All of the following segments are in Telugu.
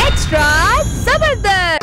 ఎక్స్ట్రా జబర్దస్త్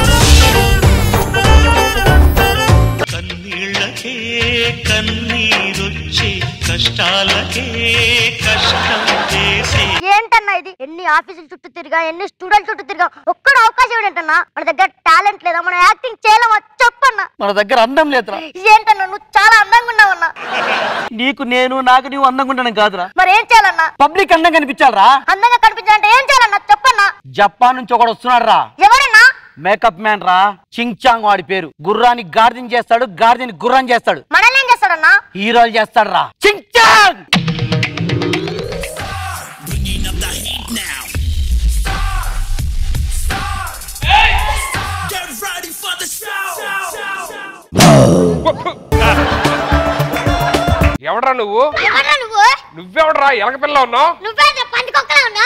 కన్నీళ్ళకే కన్నీరొచ్చే కష్టాలకే కష్టం చేసే ఏంటన్నా ఇది ఎన్ని ఆఫీసుల చుట్టూ తిరిగా ఎన్ని స్టూడెంట్ చుట్టూ తిరిగా ఒక్కడ అవకాశం ఏంటన్నా మన దగ్గర టాలెంట్ లేదా మనం యాక్టింగ్ చేయలేమా చెప్పన్నా మన దగ్గర అందం లేదురా ఏంటన్నా నువ్వు చాలా అందంగా ఉన్నావన్నా నీకు నేను నాకు నీవు అందంగా ఉండడం కాదురా మరి ఏం చేయాలన్నా పబ్లిక్ అందంగా కనిపించాలరా అందంగా కనిపించాలంటే ఏం చేయాలన్నా చెప్పన్నా జపాన్ నుంచి ఒకడు వస్తున్నాడు రా ఎవరన్నా మేకప్ మ్యాన్ రా చింగ్ చాంగ్ వాడి పేరు గుర్రాన్ని గార్డెన్ చేస్తాడు గార్డెన్ గుర్రం చేస్తాడు మనల్ని ఏం చేస్తాడన్నా హీరోలు చేస్తాడు రా చింగ్ చాంగ్ ఎవడ్రా నువ్వు ఎవరన్నా నువ్వు నువ్వెవడ్రా ఎలక పిల్ల ఉన్నావు నువ్వే పంది కుక్కలా ఉన్నా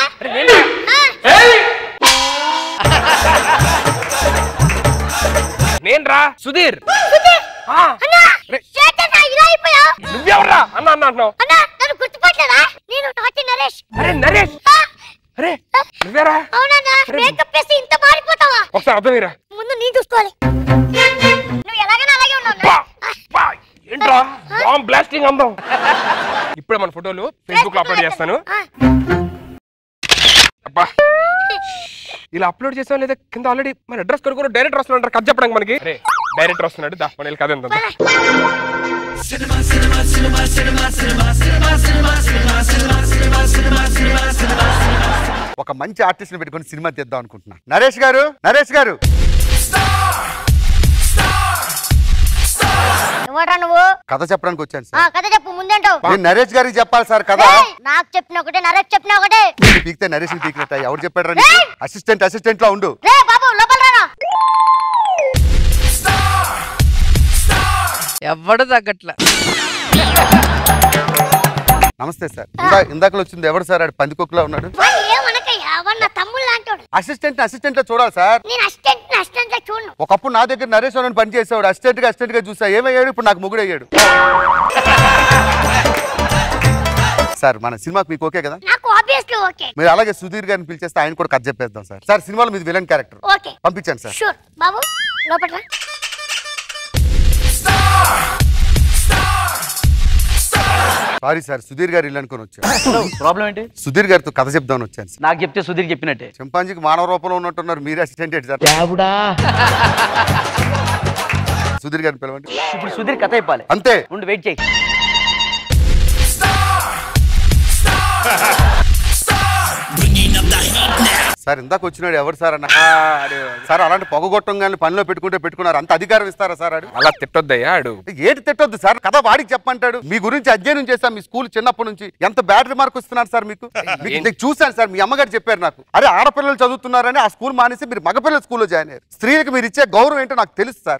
నేను రా సుధీర్ ఆ, రే, చేతన్నా ఇలా అయిపోయావు నువ్వెవడ్రా అన్న అన్న అంటున్నావు అన్నా నన్ను గుర్తుపట్టలేదా నేను నాటి నరేష్ అరే నరేష్ అరే నువ్వేరా అవునన్నా మేకప్ వేసి ఇంత మారిపోతావా ఒకసారి అర్థమైరా ముందు నీ చూసుకోవాలి నువ్వు ఎలాగైనా అలాగే ఉన్నావు బా, బా, ఏంట్రా బాంబ్ బ్లాస్టింగ్ అందం ఇప్పుడే మన ఫోటోలు ఫేస్బుక్ లో అప్లోడ్ చేస్తాను అబ్బా ఇలా అప్లోడ్ చేసాం లేదా కింద ఆల్రెడీ మన అడ్రస్ కొనుక్కోరు డైరెక్టర్ వస్తున్నాడు కథ చెప్పడానికి మనకి రే డైరెక్టర్ వస్తున్నాడు దా మన వెళ్ళి కథ ఎంత ఒక మంచి ఆర్టిస్ట్ పెట్టుకొని సినిమా తీద్దాం అనుకుంటున్నా నరేష్ గారు నరేష్ గారు ఎవడ్రా నువ్వు కథ చెప్పడానికి వచ్చాను ఆ సార్ కథ చెప్పు ముందేంటో నేను నరేష్ గారికి చెప్పాలి సార్ కథ ఏయ్, నాకు చెప్పిన ఒకటే నరేష్ చెప్పిన ఒకటే మీరు పీకితే నరేష్ పీకినట్ట ఎవరు చెప్పాడు రా అసిస్టెంట్ అసిస్టెంట్ లో ఉండు రే బాబు లోపల రారా ఎవడు తగ్గట్లా నమస్తే సార్ ఇందా ఇందాకలో వచ్చింది ఎవరు సార్ ఆడు పందికొక్కులా ఉన్నాడు వాడు ఏమనకయ్యా వాడు నా తమ్ముళ్ళు లాంటోడు అసిస్టెంట్ అసిస్టెంట్ లో చూడాలి సార్ నేను అసిస్టెంట్ అసిస్టెంట్ గా చూడను ఒకప్పుడు నా దగ్గర నరేష్ అని పని చేసేవాడు అసిస్టెంట్ గా అసిస్టెంట్ గా చూసా ఏమయ్యాడు ఇప్పుడు నాకు ముగ్గుడు అయ్యాడు సార్ మన సినిమాకి మీకు ఓకే కదా నాకు ఆబ్వియస్లీ ఓకే మీరు అలాగే సుధీర్ గారిని పిలిచేస్తే ఆయన కూడా కథ చెప్పేద్దాం సార్ సార్ సినిమాలో మీది విలన్ క్యారెక్టర్ ఓకే పంపించండి సార్ షూర్ బాబు లోపల రా సారీ సార్ సుధీర్ గారు ఇల్లు అనుకుని వచ్చాను ప్రాబ్లం ఏంటి సుధీర్ గారితో కథ చెప్దామని వచ్చాను సార్ నాకు చెప్తే సుధీర్ చెప్పినట్టే చింపాంజీకి మానవ రూపంలో ఉన్నట్టున్నారు మీరే అసిస్టెంట్ ఏంటి సార్ సుధీర్ గారిని పిలవండి ఇప్పుడు సుధీర్ కథ చెప్పాలి అంతే ఉండి వెయిట్ చేయి సార్ ఇందాక వచ్చినాడు ఎవరు సార్ అన్న సార్ అలాంటి పొగగొట్టం కానీ పనిలో పెట్టుకుంటే పెట్టుకున్నారు అంత అధికారం ఇస్తారా సార్ ఆడు అలా తిట్టొద్దయ్యా ఆడు ఏంటి తిట్టొద్దు సార్ కథ వాడికి చెప్పంటాడు మీ గురించి అధ్యయనం చేశాం మీ స్కూల్ చిన్నప్పటి నుంచి ఎంత బ్యాడ్ రిమార్క్ ఇస్తున్నారు సార్ మీకు మీకు నేను చూశాను సార్ మీ అమ్మగారు చెప్పారు నాకు అరే ఆడపిల్లలు చదువుతున్నారని ఆ స్కూల్ మానేసి మీరు మగపిల్లల స్కూల్లో జాయిన్ అయ్యారు స్త్రీలకు మీరు ఇచ్చే గౌరవం ఏంటో నాకు తెలుసు సార్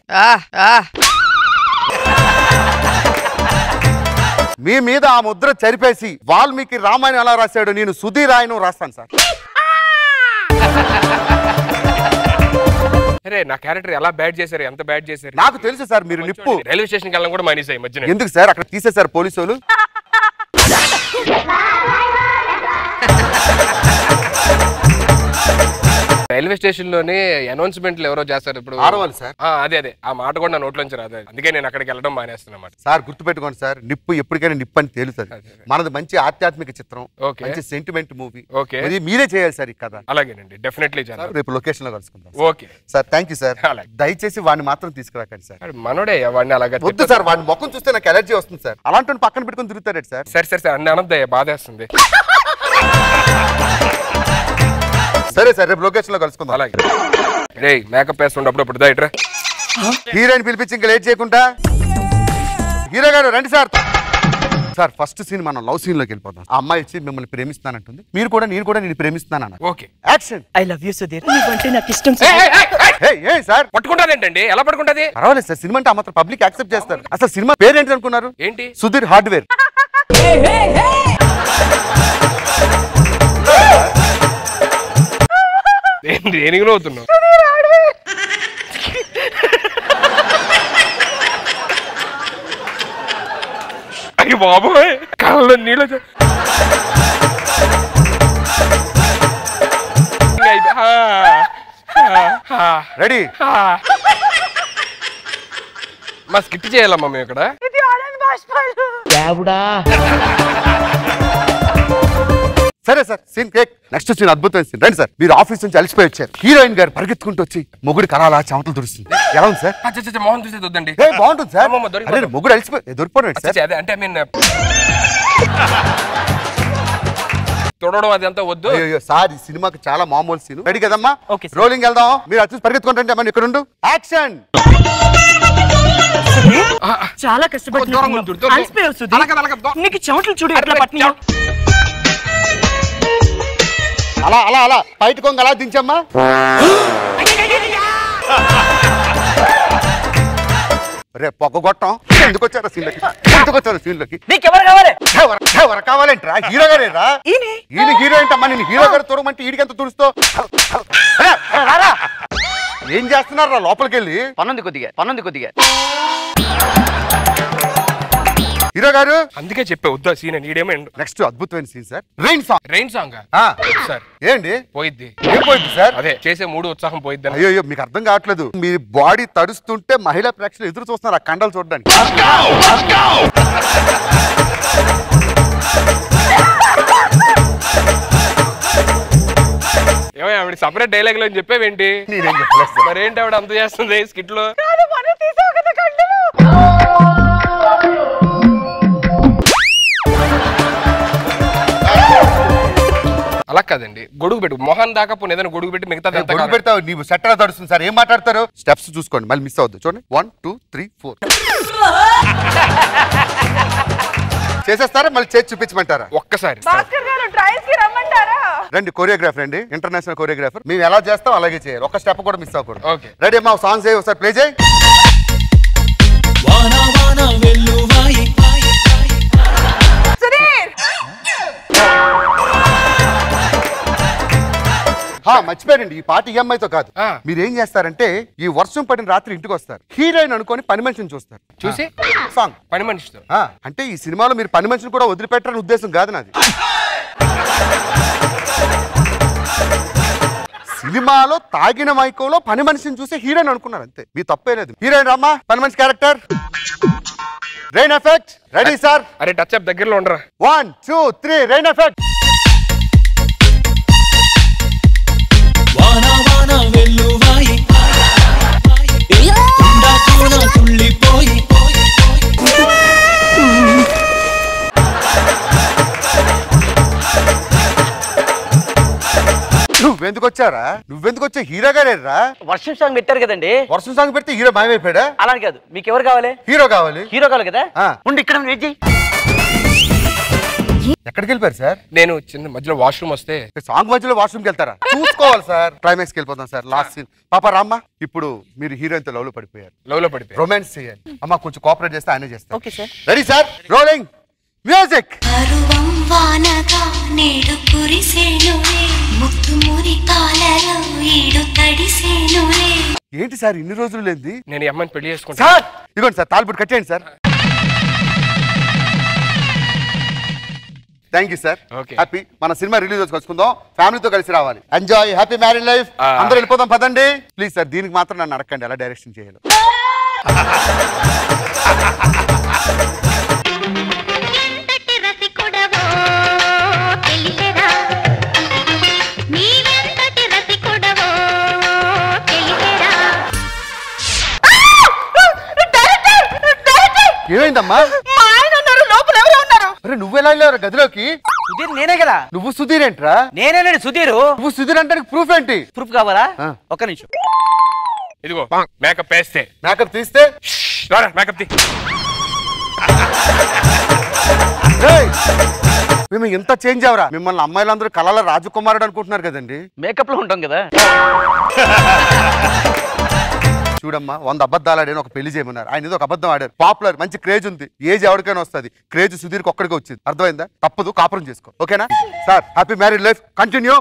మీ మీద ఆ ముద్ర చరిపేసి వాల్మీకి రామాయణం ఎలా రాశాడు నేను సుధీర్ రాయను రాస్తాను సార్ అరే నా క్యారెక్టర్ ఎలా బ్యాడ్ చేశారు ఎంత బ్యాడ్ చేశారు నాకు తెలుసు సార్ మీరు నిప్పు రైల్వే స్టేషన్కి వెళ్ళడం కూడా మానేసాయి ఈ మధ్యన ఎందుకు సార్ అక్కడ తీసేశారు పోలీసు వాళ్ళు రైల్వే స్టేషన్ లోనే అనౌన్స్మెంట్లు ఎవరో చేస్తారు ఇప్పుడు ఆడవాళ్ళు సార్ ఆ, అదే అదే ఆ మాట కూడా నా నోట్లోంచి రాదు అందుకే నేను అక్కడికి వెళ్ళడం మానేస్తున్నమాట సార్ గుర్తుపెట్టుకోండి సార్ నిప్పు ఎప్పటికైనా నిప్పు అని తేలుతుంది మనది మంచి ఆధ్యాత్మిక చిత్రం ఓకే. మంచి సెంటిమెంట్ మూవీ ఓకే. అది మీరే చేయాలి సార్ ఈ కథ అలాగేనండి డెఫినెట్లీ చాలా రేపు లొకేషన్ లో కలుసుకుందాం okay sir thank you sir అలాగే. దయచేసి వాడిని మాత్రం తీసుకురాకండి సార్ అరే, మనోడే వాడిని అలాగా వద్దు సార్ వాడి ముఖం చూస్తే నాకు ఎలర్జీ వస్తుంది సార్ అలాంటి వాడిని పక్కన పెట్టుకుని తిరుగుతారేంటి సార్ సరే సరే సరే అన్ని అనద్దయ్య బాధేస్తుంది సరే సార్ రేపు లొకేషన్ లో కలుసుకుందాం అలాగే రే మేకప్ వేస్తుండప్పుడు అప్పుడు దా ఇట్రా హీరోయిన్ పిలిపించి ఇంకా లేట్ చేయకుండా హీరో గారు రండి సార్ సార్ ఫస్ట్ సీన్ మనం లవ్ సీన్ లోకి వెళ్ళిపోతాం ఆ అమ్మాయి వచ్చి మిమ్మల్ని ప్రేమిస్తానంటుంది మీరు కూడా నేను కూడా నేను ప్రేమిస్తున్నాను అన్న okay action I love you Sudheer నువ్వంటే నాకు ఇష్టం ఏయ్, ఏయ్, ఏయ్, ఏయ్, ఏ సార్ పట్టుకుంటాదేంటండి ఎలా పట్టుకుంటది పర్వాలేదు సార్ సినిమా అంటే ఆ మాత్రం పబ్లిక్ యాక్సెప్ట్ చేస్తారు అసలు సినిమా పేరు ఏంటి అనుకున్నారు ఏంటి సుధీర్ హార్డ్వేర్ దేని- దేనికి నవ్వుతున్నావు అయ్యి బాబోయ్ కళ్ళలో నీళ్ళు వచ్చాయి. ఇంకా అయిపో- ఆ. రెడీ ఆ. మా స్కిట్ చేయాలమ్మా మేము ఇక్కడ సరే సార్ సీన్ కేక్ నెక్స్ట్ సీన్ అద్భుతమైన సీన్ రండి సార్ మీరు ఆఫీస్ నుంచి అలసిపోయి వచ్చారు హీరోయిన్ గారు పరిగెత్తుకుంటూ వచ్చి మొగుడు కరాలా చెమటలు దురుస్తుంది ఎలా ఉంది సార్ ఆ, చ, చ, చ, మొహం చూసేది వద్దండి ఏ బాగుంటుంది సార్ అమ్మమ్మ, దొరికిపోతాం. అరే మొగుడు అలసిపోయి దొరికిపోయాడు చ, సార్ చ, అదే అంటే ఐ మీన్ తొడవడం అది అంతా వద్దు అయ్యో సార్ ఈ సినిమాకి చాలా మామూలు సీన్ రెడీ కదమ్మా Okay, sir. రోలింగ్ వెళ్దాం మీరు వచ్చి పరిగెత్తుకుంటే అమ్మా ఇక్కడ ఉండు యాక్షన్ ఆ, ఆ, చాలా దూరం ఉండు, దూరం. కష్టపడుతుంది అలాగ, అలాగ, దూరం. నీకు చెమటలు చూడు ఎట్లా అరే, పట్టినాయో అలా అలా అలా బయట కొంగ అలా దించమ్మా రే పొగ కొట్టం ఎందుకు వచ్చారా సీన్లకి ఎందుకు వచ్చారు సీన్లకి నీకెవరు కావాలి ఎవరు ఎవరు కావాలంటరా హీరో గారేరా ఈయనే. ఈయన హీరో ఏంటమ్మా నేను హీరో గారు తొరగమంటే ఈడికి ఎంత తుడుస్తో ఏం చేస్తున్నారా లోపలికి వెళ్ళి పనుంది కొద్దిగా పనుంది కొద్దిగా హీరో గారు అందుకే చెప్పే వద్దు ఆ సీన్ నీడేమో నెక్స్ట్ అద్భుతమైన scene sir rain song rain song ఆ, సార్ ఏంటి పోయిద్ది ఏం పోయింది సార్ అదే చేసే మూడు ఉత్సాహం పోయిద్ది అయ్యో అయ్యో మీకు అర్థం కావట్లేదు మీ బాడీ తడుస్తుంటే మహిళా ప్రేక్షకులు ఎదురు చూస్తున్నారు ఆ కండలు చూడడానికి ఏమో ఆవిడ సపరేట్ డైలాగ్ లో చెప్పేవేంటి నేనేం చెప్పలేదు సార్. మరి ఏంటి ఆవిడ అంత చేస్తుంది స్కిట్ లో అలా కాదండి గొడుగు పెట్టు మొహన్ దాకా పోనీ ఏదైనా గొడుగు పెట్టి మిగతా గొడుగు పెడతావు నీవు సెట్ ఎలా తడుస్తుంది సార్ ఏం మాట్లాడతారు స్టెప్స్ చూసుకోండి మళ్ళీ మిస్ అవద్దు చూడండి వన్ టూ త్రీ ఫోర్ చేసేస్తారా మళ్ళీ చేసి చూపించమంటారా ఒక్కసారి రండి కొరియోగ్రాఫర్ అండి ఇంటర్నేషనల్ కొరియోగ్రాఫర్ మేము ఎలా చేస్తాం అలాగే చేయాలి ఒక స్టెప్ కూడా మిస్ అవ్వకూడదు ఓకే రెడీ అమ్మా సాంగ్స్ చేయి ఒకసారి ప్లే చేయి వాన వాన వెల్లువాయి హా, మర్చిపోయారండి ఈ పాట EMI తో కాదు ఆ. మీరు ఏం చేస్తారంటే ఈ వర్షం పడిన రాత్రి ఇంటికి వస్తారు హీరోయిన్ అనుకొని పని మనిషిని చూస్తారు చూసి సాంగ్ పని మనిషితో ఆ, అంటే ఈ సినిమాలో మీరు పని మనిషిని కూడా వదిలిపెట్టారని ఉద్దేశం కాదు నాది సినిమాలో తాగిన మైకంలో పని మనిషిని చూసి హీరోయిన్ అనుకున్నారు అంతే మీ తప్పే లేదు హీరోయిన్ రామ్మా పని మనిషి character rain effect ready sir అరే టచ్ అప్ దగ్గరలో ఉండరా one two three rain effect వాన వాన వెల్లువాయి తుండా తూన తుళ్ళిపోయి నువ్వెందుకు వచ్చారా నువ్వెందుకు వచ్చా హీరో గారేరా వర్షం సాంగ్ పెట్టారు కదండి వర్షం సాంగ్ పెడితే హీరో మాయమైపోయాడా అలా కాదు మీకు ఎవరు కావాలి హీరో కావాలి హీరో కావాలి కదా ఆ. ఉండి ఇక్కడ వెయిట్ చేయి ఎక్కడికి వెళ్ళిపోయారు సార్ నేను చిన్న మధ్యలో వాష్రూమ్ వస్తే సాంగ్ మధ్యలో వాష్రూమ్కి వెళ్తారా చూసుకోవాలి సార్ క్లైమాక్స్కి వెళ్ళిపోతాం సార్ లాస్ట్ సీన్ పాప రామ్మా ఇప్పుడు మీరు హీరోయిన్ తో లవ్ లో పడిపోయారు లవ్ లో పడిపోయి రొమాన్స్ చేయాలి అమ్మ కొంచెం కోఆపరేట్ చేస్తే ఆయన చేస్తారు okay sir ready sir rolling music పరువం వానగా నేడు కురిసేనులే ముత్తు మురి పాలలో ఈడు తడిసేనులే ఏంటి సార్ ఇన్ని రోజులు లేనిది నేను ఈ అమ్మాయిని పెళ్లి చేసుకుంటా సార్ ఇదిగోండి సార్ తాల్బుట్ కట్టేయండి sir thank you sir Okay. Happy మన సినిమా రిలీజ్ వచ్చి కలుసుకుందాం ఫ్యామిలీతో కలిసి రావాలి enjoy happy marriage life Ah. అందరూ వెళ్ళిపోదాం పదండి ప్లీజ్ సార్ దీనికి మాత్రం నన్ను అడగండి ఎలా డైరెక్షన్ చేయాలి ఎంతటి రసికుడవో తెలియరా నీవెంతటి రసికుడవో తెలియరా ఏమైందమ్మా మా ఆయన ఉన్నారు లోపల ఎవరు ఉన్నారు అరే నువ్వెలా వెళ్ళావు గదిలోకి సుధీర్ నేనే కదా నువ్వు సుధీర్ ఏంట్రా నేనేనండి సుధీర్ నువ్వు సుధీర్ అంటే ప్రూఫ్ ఏంటి ప్రూఫ్ కావాలా ఆ. ఒక్క నిమిషం ఇదిగో మేకప్ వేస్తే మేకప్ తీస్తే మేకప్ తీ ఏయ్! మేము ఇంత చేంజ్ అవరా మిమ్మల్ని అమ్మాయిలందరూ కళల రాజకుమారుడు అనుకుంటున్నారు కదండి మేకప్ లో ఉంటాం కదా చూడమ్మా వంద అబద్ధాలు ఆడాను ఒక పెళ్లి చేయమన్నారు ఆయన ఏదో ఒక అబద్ధం ఆడారు పాపులర్ మంచి క్రేజ్ ఉంది ఏజ్ ఎవరికైనా వస్తుంది క్రేజ్ సుధీర్కి ఒక్కడికి వచ్చింది అర్థమైందా తప్పదు కాపురం చేసుకో ఓకేనా sir happy married life continue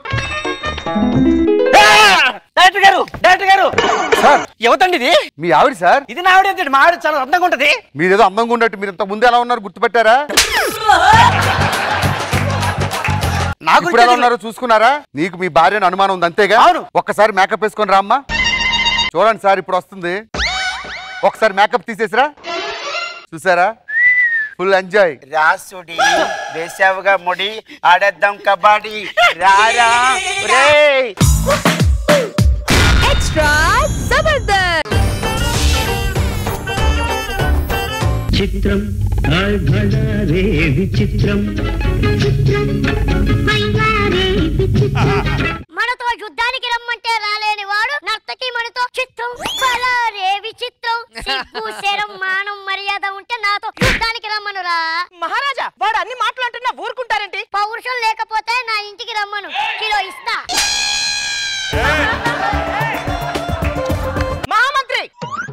director గారు డైరెక్టర్ గారు సార్ ఎవతండి ఇది మీ ఆవిడ సార్ ఇది నా ఆవిడ ఏంటండి? మా ఆవిడ చాలా అందంగా ఉంటది మీరేదో అందంగా ఉన్నట్టు మీరు ఇంత ముందు ఎలా ఉన్నారు గుర్తుపెట్టారా నాకు ఇప్పుడు ఎలా ఉన్నారో చూసుకున్నారా నీకు మీ భార్యను అనుమానం ఉంది అంతేగా అవును. ఒక్కసారి మేకప్ వేసుకొని రామ్మా చూడండి సార్ ఇప్పుడు వస్తుంది ఒకసారి మేకప్ తీసేసిరా చూసారా ఫుల్ ఎంజాయ్ రాసుడి వేసావుగా ముడి ఆడేద్దాం కబడ్డీ రారా రేయ్ ఎక్స్ట్రా జబర్దస్త్ చిత్రం హాయ్ భళా రే విచిత్రం మనతో యుద్ధానికి రమ్మంటే రాలేని వాడు నర్తకి మనతో చిత్రం రే విచిత్రం సిగ్గు శరం మానం మర్యాద ఉంటే నాతో యుద్ధానికి రమ్మనురా మహారాజా వాడు అన్ని మాట్లాడుతున్నా ఊరుకుంటారేంటి పౌరుషం లేకపోతే నా ఇంటికి రమ్మను కిలో ఇస్తా మహామంత్రి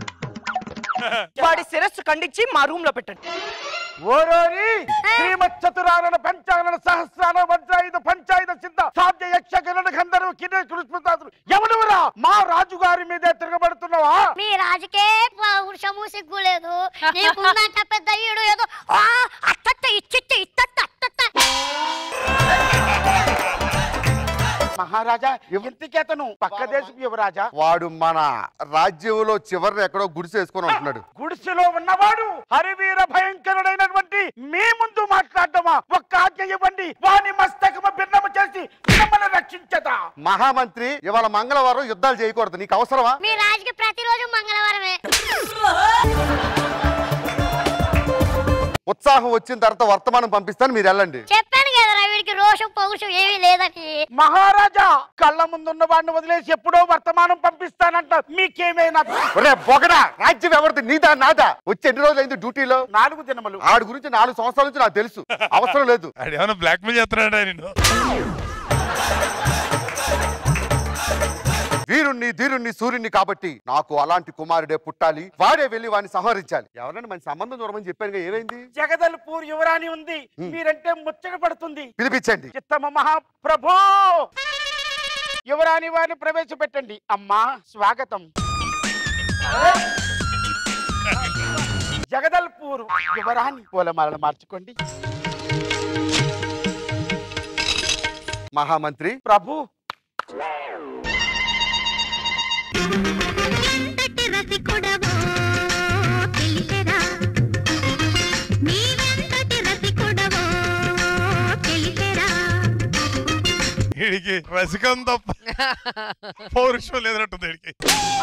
వాడి శిరస్సు ఖండించి మా రూమ్ లో పెట్టండి ఓరోరి శ్రీమచ్చతురారణ పంచానన సహస్రాన వజ్రాయుధ పంచాయుధ సిద్ధ సాధ్య యక్ష గణన గంధర్వ కిన్నె కృష్ణదాసులు ఎవడురా మా రాజుగారి మీదే తిరగబడుతున్నావా మీ రాజుకే పౌరుషము సిగ్గు లేదు నీకున్నంత పెద్ద ఈడు ఏదో ఆ, అట్టట్ట ఇచ్చిట్ట ఇట్టట్ట అట్టట్ట మహారాజా ఇంటికి అతను పక్క దేశపు యువరాజా వాడు మన రాజ్యంలో చివరిని ఎక్కడో గుడిసె వేసుకొని ఉంటున్నాడు గుడిసెలో ఉన్నవాడు హరివీర భయంకరుడైనటువంటి మీ ముందు మాట్లాడమా ఒక్క ఆజ్ఞ ఇవ్వండి వాని మస్తకము భిన్నము చేసి మిమ్మల్ని రక్షించదా మహామంత్రి ఇవాళ మంగళవారం యుద్ధాలు చేయకూడదు నీకు అవసరమా మీ రాజుకి ప్రతిరోజు మంగళవారమే ఉత్సాహం వచ్చిన తర్వాత వర్తమానం పంపిస్తాను మీరు వెళ్ళండి చెప్పాను కదరా వీడికి రోషం పౌరుషం ఏమీ లేదని మహారాజా కళ్ళ ముందున్న వాడిని వదిలేసి ఎప్పుడో వర్తమానం పంపిస్తానంట మీకేమైనా ఒరే బొగడా రాజ్యం ఎవరిది నీదా నాదా వచ్చి ఎన్ని రోజులు అయింది డ్యూటీలో నాలుగు దినములు ఆడి గురించి నాలుగు సంవత్సరాల నుంచి నాకు తెలుసు అవసరం లేదు ఏమైనా బ్లాక్మెయిల్ చేస్తున్నాడా నేను వీరుణ్ణి ధీరుణ్ణి సూర్యుణ్ణి కాబట్టి నాకు అలాంటి కుమారుడే పుట్టాలి వాడే వెళ్ళి వాడిని సంహరించాలి ఎవరైనా మంచి సంబంధం దూరమని చెప్పాను ఏమైంది జగదల్పూర్ యువరాణి ఉంది మీరంటే ముచ్చట పడుతుంది పిలిపించండి చిత్తమ మహాప్రభు యువరాణి వారిని ప్రవేశపెట్టండి అమ్మా స్వాగతం జగదల్పూర్ యువరాణి పూలమాలను మార్చుకోండి మహామంత్రి ప్రభు వీడికి రసికం తప్ప పౌరుషం లేదన్నట్టుంది వీడికి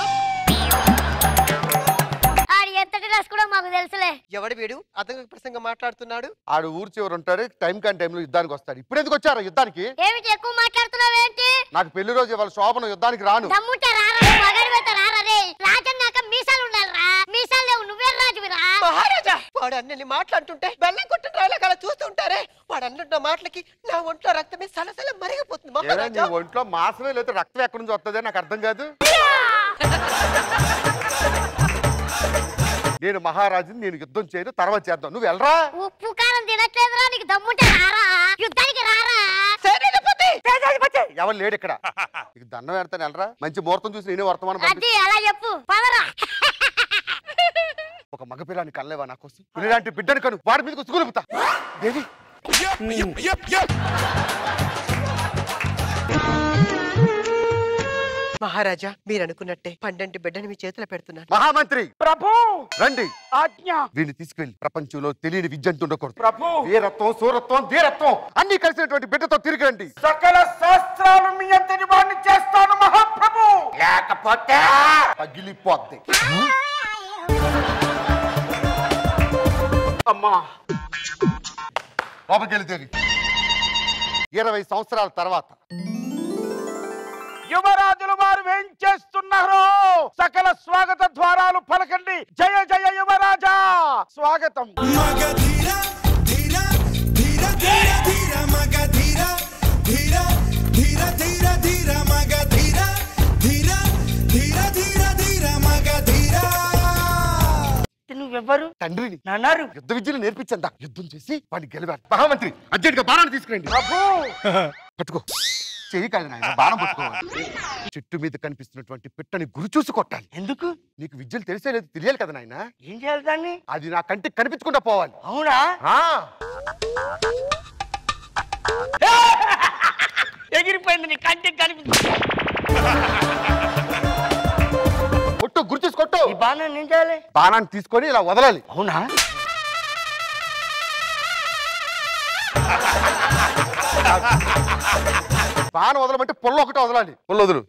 ఆడి ఎంతటి రస్ కూడా మాకు తెలుసులే ఎవడు వీడు అతను ప్రసంగం మాట్లాడుతున్నాడు ఆడు ఊరు చివరు ఉంటాడు టైం కాని టైంలో యుద్ధానికి వస్తాడు ఇప్పుడు ఎందుకు వచ్చారు యుద్ధానికి ఏమిటి ఎక్కువ మాట్లాడుతున్నావేంటి నాకు పెళ్లి రోజు ఇవాళ శోభన యుద్ధానికి రాను దమ్ముంటే రారా నువ్వు మగాడి వెళ్తే రారా రే రాజన్నాక మీసాలు ఉండాలిరా మీసాలు లేవు నువ్వే రాజువిరా మహారాజా వాడు అన్ని మాట్లాడుతుంటే బెల్లం కొట్టిన రాయల కల చూస్తుంటారే వాడు అన్నున్న మాటలకి నా ఒంట్లో రక్తమే సలసల మరిగిపోతుంది ఏరా, నీ మహారాజా ఒంట్లో మాసమే లేకపోతే రక్తం ఎక్కడి నుంచి వస్తుంది నాకు అర్థం కాదు నేను మహారాజుని నేను యుద్ధం చేయను తర్వాత చేద్దాం నువ్వు వెళ్ళరా ఉప్పు కారం తినట్లేదురా నీకు దమ్ముంటే రారా యుద్ధానికి రారా సేనాధిపతి ఎవరు లేడు ఇక్కడ నీకు దండం పెడతాను వెళ్ళరా మంచి ముహూర్తం చూసి నేనే వర్తమానం పంపి అది అలా చెప్పు పదరా ఒక మగపిల్లాన్ని కనలేవా నా కోసం ఇలాంటి బిడ్డను కను వాడి మీదకి సుగులుపుతా దేవి మహారాజా మీరు అనుకున్నట్టే పండంటి బిడ్డని మీ చేతిలో పెడుతున్నాను మహామంత్రి ప్రభు రండి ఆజ్ఞ వీడిని తీసుకెళ్లి ప్రపంచంలో తెలియని విద్య అంటూ ఉండకూడదు ప్రభు వీరత్వం సూరత్వం ధీరత్వం అన్ని కలిసినటువంటి బిడ్డతో తిరిగి రండి సకల శాస్త్రాలు మీ అంతటి వాడిని చేస్తాను మహాప్రభు లేకపోతే పగిలిపోద్ది అమ్మా లోపలికెళ్ళి దేవి ఇరవై సంవత్సరాల తర్వాత యువరాజుల వారు ఏం చేస్తున్నారు సకల స్వాగత ద్వారాలు పలకండి జయ జయ యువరాజా స్వాగతం నువ్వెవ్వరు తండ్రిని నాన్నారు యుద్ధ విద్యను నేర్పించందా యుద్ధం చేసి వాడిని గెలివాడు మహామంత్రి అర్జెంట్ గా బాణాన్ని తీసుకురండి ప్రభు పట్టుకో చెయ్యి కాదు నాయన బాణం పట్టుకోవాలి చెట్టు మీద కనిపిస్తున్నటువంటి పిట్టని గురి చూసి కొట్టాలి ఎందుకు నీకు విద్యలు తెలిసే లేదు తెలియాలి కదా నాయన ఏం చేయాలి దాన్ని అది నా కంటికి కనిపించకుండా పోవాలి అవునా ఆ ఎగిరిపోయింది నీ కంటికి కనిపి బాణాన్ని ఏం చేయాలి బాణాన్ని తీసుకొని ఇలా వదలాలి అవునా బాణం వదలమంటే పుల్ల ఒకటి వదలాలి పుల్ల వదులు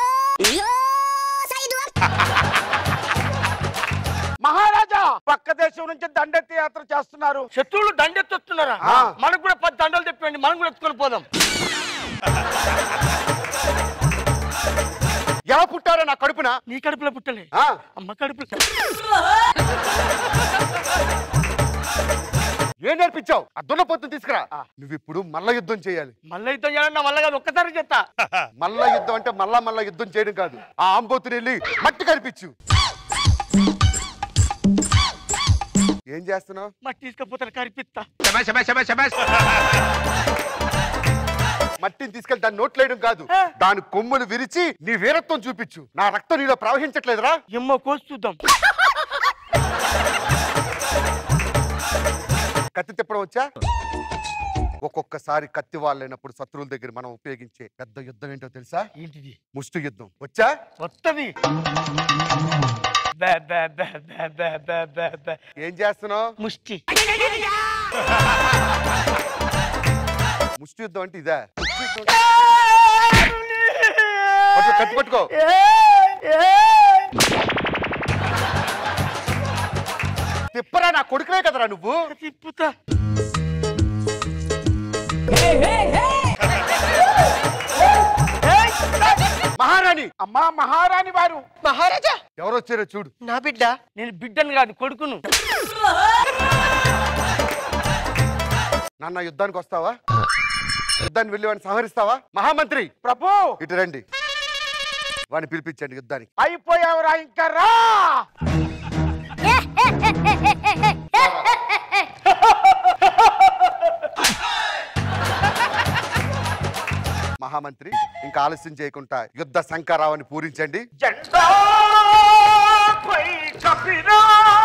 మహారాజా పక్క దేశం నుంచి దండెత్తి యాత్ర చేస్తున్నారు శత్రువులు దండెత్తున్నారా ఆ. మనకు కూడా పది దండలు తెప్పండి మనం కూడా ఎత్తుకొని పోదాం ఎలా పుట్టారో నా కడుపున నీ కడుపులో పుట్టలే ఆ, అమ్మ కడుపులో ఏం నేర్పించావు ఆ దున్నపోతుని తీసుకురా నువ్వు ఇప్పుడు మల్ల యుద్ధం చేయాలి మళ్ళీ యుద్ధం చేయాలన్నా మళ్ళీ కాదు ఒక్కసారి చెప్తా మల్ల యుద్ధం అంటే మళ్ళా మళ్ళా యుద్ధం చేయడం కాదు ఆ ఆంబోతుని వెళ్ళి మట్టి కనిపించు ఏం చేస్తున్నావు మరి తీసుకపోతారు కరిపిస్తా మట్టిని తీసుకెళ్ళి దాన్ని నోట్లేయడం కాదు దాని కొమ్ములు విరిచి నీ వీరత్వం చూపించు నా రక్తం నీలో ప్రవహించట్లేదురా ఎమ్మో కోసి చూద్దాం కత్తి తిప్పడం వచ్చా ఒక్కొక్కసారి కత్తి వాళ్ళైనప్పుడు శత్రువుల దగ్గర మనం ఉపయోగించే పెద్ద యుద్ధం ఏంటో తెలుసా ఏంటిది ముష్టి యుద్ధం వచ్చా వత్తది బే, బే, బే, బే, బే, బే, బే, బే. ఏం చేస్తున్నావు ముష్టి ముష్టి యుద్ధం అంటే ఇదే ముష్టి యుద్ధం పట్టుకో, కత్తి పట్టుకో తిప్పరా నా కొడుకునే కదరా నువ్వు తిప్పుతా మహారాణి అమ్మా మహారాణి వారు మహారాజా ఎవరు వచ్చారో చూడు నా బిడ్డ నేను బిడ్డను కాదు కొడుకును నాన్న యుద్ధానికి వస్తావా యుద్ధాన్ని వెళ్ళి వాడిని సంహరిస్తావా మహామంత్రి ప్రభు ఇటు రండి వాడిని పిలిపించండి యుద్ధానికి అయిపోయావురా ఇంకా రా మహామంత్రి ఇంకా ఆలస్యం చేయకుండా యుద్ధ శంకరావుని పూరించండి జెండాపై కపిరా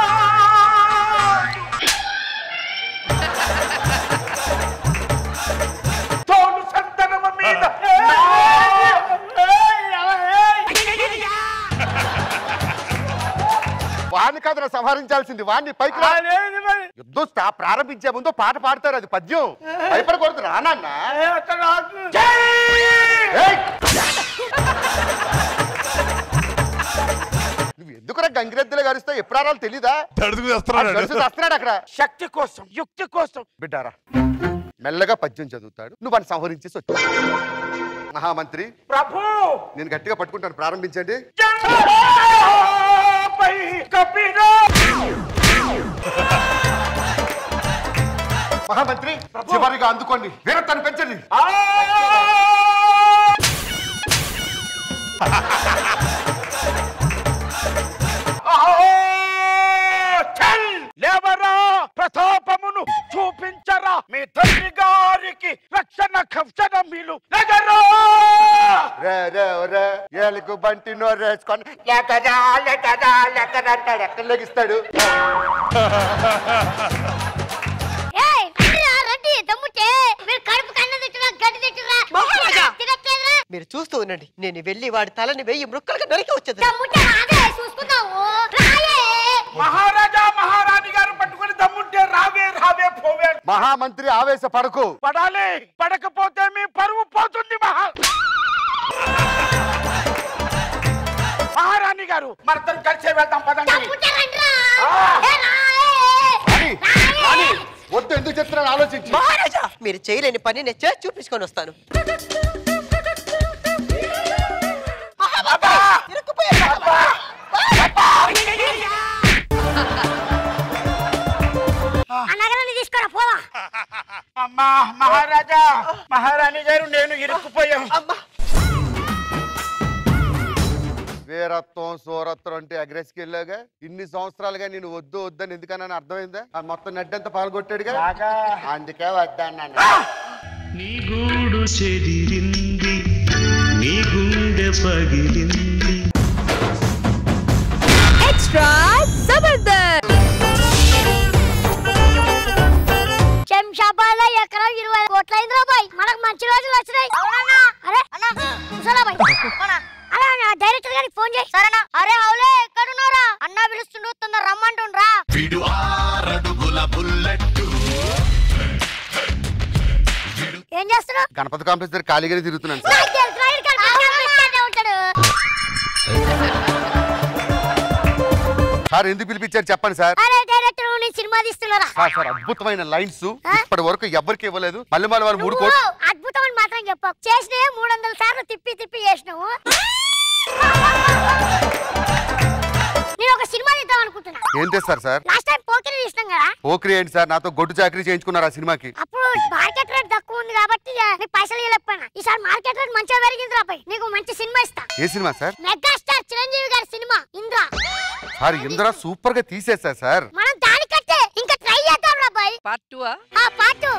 తోలు సంతనమ మీద వాడిని కాదురా సంహరించాల్సింది వాడిని పైకి రా. యుద్ధం స్టా- ప్రారంభించే ముందు పాట పాడతారు అది పద్యం భయపడకూడదు రానన్న నువ్వు ఎందుకురా గంగిరెద్దులు గరుస్తావు ఎప్పుడు ఆరాలో తెలీదా తడుగు చేస్తున్నాడు గరుసు వస్తున్నాడు అక్కడ శక్తి కోసం యుక్తి కోసం బిడ్డారా మెల్లగా పద్యం చదువుతాడు నువ్వు వాడిని సంహరించేసి వచ్చా మహామంత్రి ప్రభు నేను గట్టిగా పట్టుకుంటాను ప్రారంభించండి జెండాపై కపిరా మహామంత్రి చివరిగా అందుకోండి వీరత్వాన్ని పెంచండి ఆ! చల్! లేవరా ప్రతాపమును చూపించరా మీ తండ్రి గారికి రక్షణ కవచన మీలు లగరా రే రే రే ఏలుగు బంటి నోరేసుకొని లెక్కదా లెక్కదా లెక్కదా అంటాడు ఎక్కడ లెగిస్తాడు ఏయ్, రండిరా, రండి దమ్ముంటే మీరు కడుపు కన్న తిట్టురా గడ్డి తిట్టురా మహారాజా! తినట్లేదురా మీరు చూస్తూ ఉండండి నేను వెళ్ళి వాడి తలని వెయ్యి మృక్కలుగా నరికి వచ్చేది దమ్ముంటే రాదే చూసుకుందాము రాయే మహారాజా మహారాణి గారు పట్టుకుని దమ్ముంటే రావే రావే పోవే మహామంత్రి ఆవేశపడకు పడాలి పడకపోతే మీ పరువు పోతుంది మహా మహారాణి గారు మనతో కలిసే వెళ్దాం పదండి దమ్ముంటే రండిరా ఆ! ఏ రాయే రాణి, రాణి, వద్దు ఎందుకు చెప్తున్నాను ఆలోచించి మహారాజా మీరు చేయలేని పని నేను చేసి చూపించుకొని వస్తాను ఇరుక్కుపోయారు. ఆ నగరాన్ని తీసుకురా పోదా అమ్మా మహారాజా మహారాణి గారు నేను ఇరుక్కుపోయాం అమ్మా వీరత్వం సూరత్వం అంటే అగ్రెస్కి వెళ్ళాగా ఇన్ని సంవత్సరాలుగా నేను వద్దు వద్దని ఎందుకన్నా అర్థమైందా ఆ మొత్తం నెడ్డంతా పాల్గొట్టాడుగా బాగా అందుకే వద్దన్నాను నీ గూడు చెదిరింది నీ గుండె పగిలింది Extra Zabardast! శంషాబాద్ ఎకరం ఇరవై కోట్ల అయింది రాబాయ్ మనకు మంచి రోజులు వచ్చినాయి అరే కూర్చోరా బాయ్ అలా డైరెక్టర్ గారికి ఫోన్ చేయి సరేనా అరే అవులే ఎక్కడున్నారా అన్న ఏం చేస్తున్నావు గణపతి కాంప్లెక్స్ దగ్గర ఖాళీగానే తిరుగుతున్నాను సార్ నాకు తెలుసు, రైలు కనిపిస్తానే ఉంటాడు సార్ ఎందుకు పిలిపించారు చెప్పండి సార్ అరే డైరెక్టర్ నేను సినిమా తీస్తున్నారా సార్ సార్ అద్భుతమైన లైన్స్ ఇప్పటి వరకు ఎవరికి ఇవ్వలేదు మళ్ళీ మళ్ళీ వాళ్ళు మూడు నువ్వు కోట్లు అద్భుతం అని మాత్రం చెప్పు చేసినవి మూడు వందల సార్లు తిప్పి తిప్పి చేసినావు నేను ఒక సినిమా తీద్దాం అనుకుంటున్నా ఏం తెస్తారు సార్ లాస్ట్ టైం పోకిరి తీసినాం కదా పోక్రి ఏంటి సార్ నాతో గొడ్డు చాకరీ చేయించుకున్నారు ఆ సినిమాకి అప్పుడు మార్కెట్ రేట్ తక్కువ ఉంది కాబట్టి ఇక నీకు పైసలు ఇవ్వలేకపోయినా ఈసారి మార్కెట్ రేట్ మంచిగా పెరిగింది రాపై నీకు మంచి సినిమా ఇస్తా ఏ సినిమా సార్ మెగాస్టార్ చిరంజీవి గారి cinema Indra sir Indra super గా తీసేస్తారు సార్ మనం దానికంటే ఇంకా ట్రై చేద్దాం రాబాయ్ పార్ట్ టూ ఆ పాటు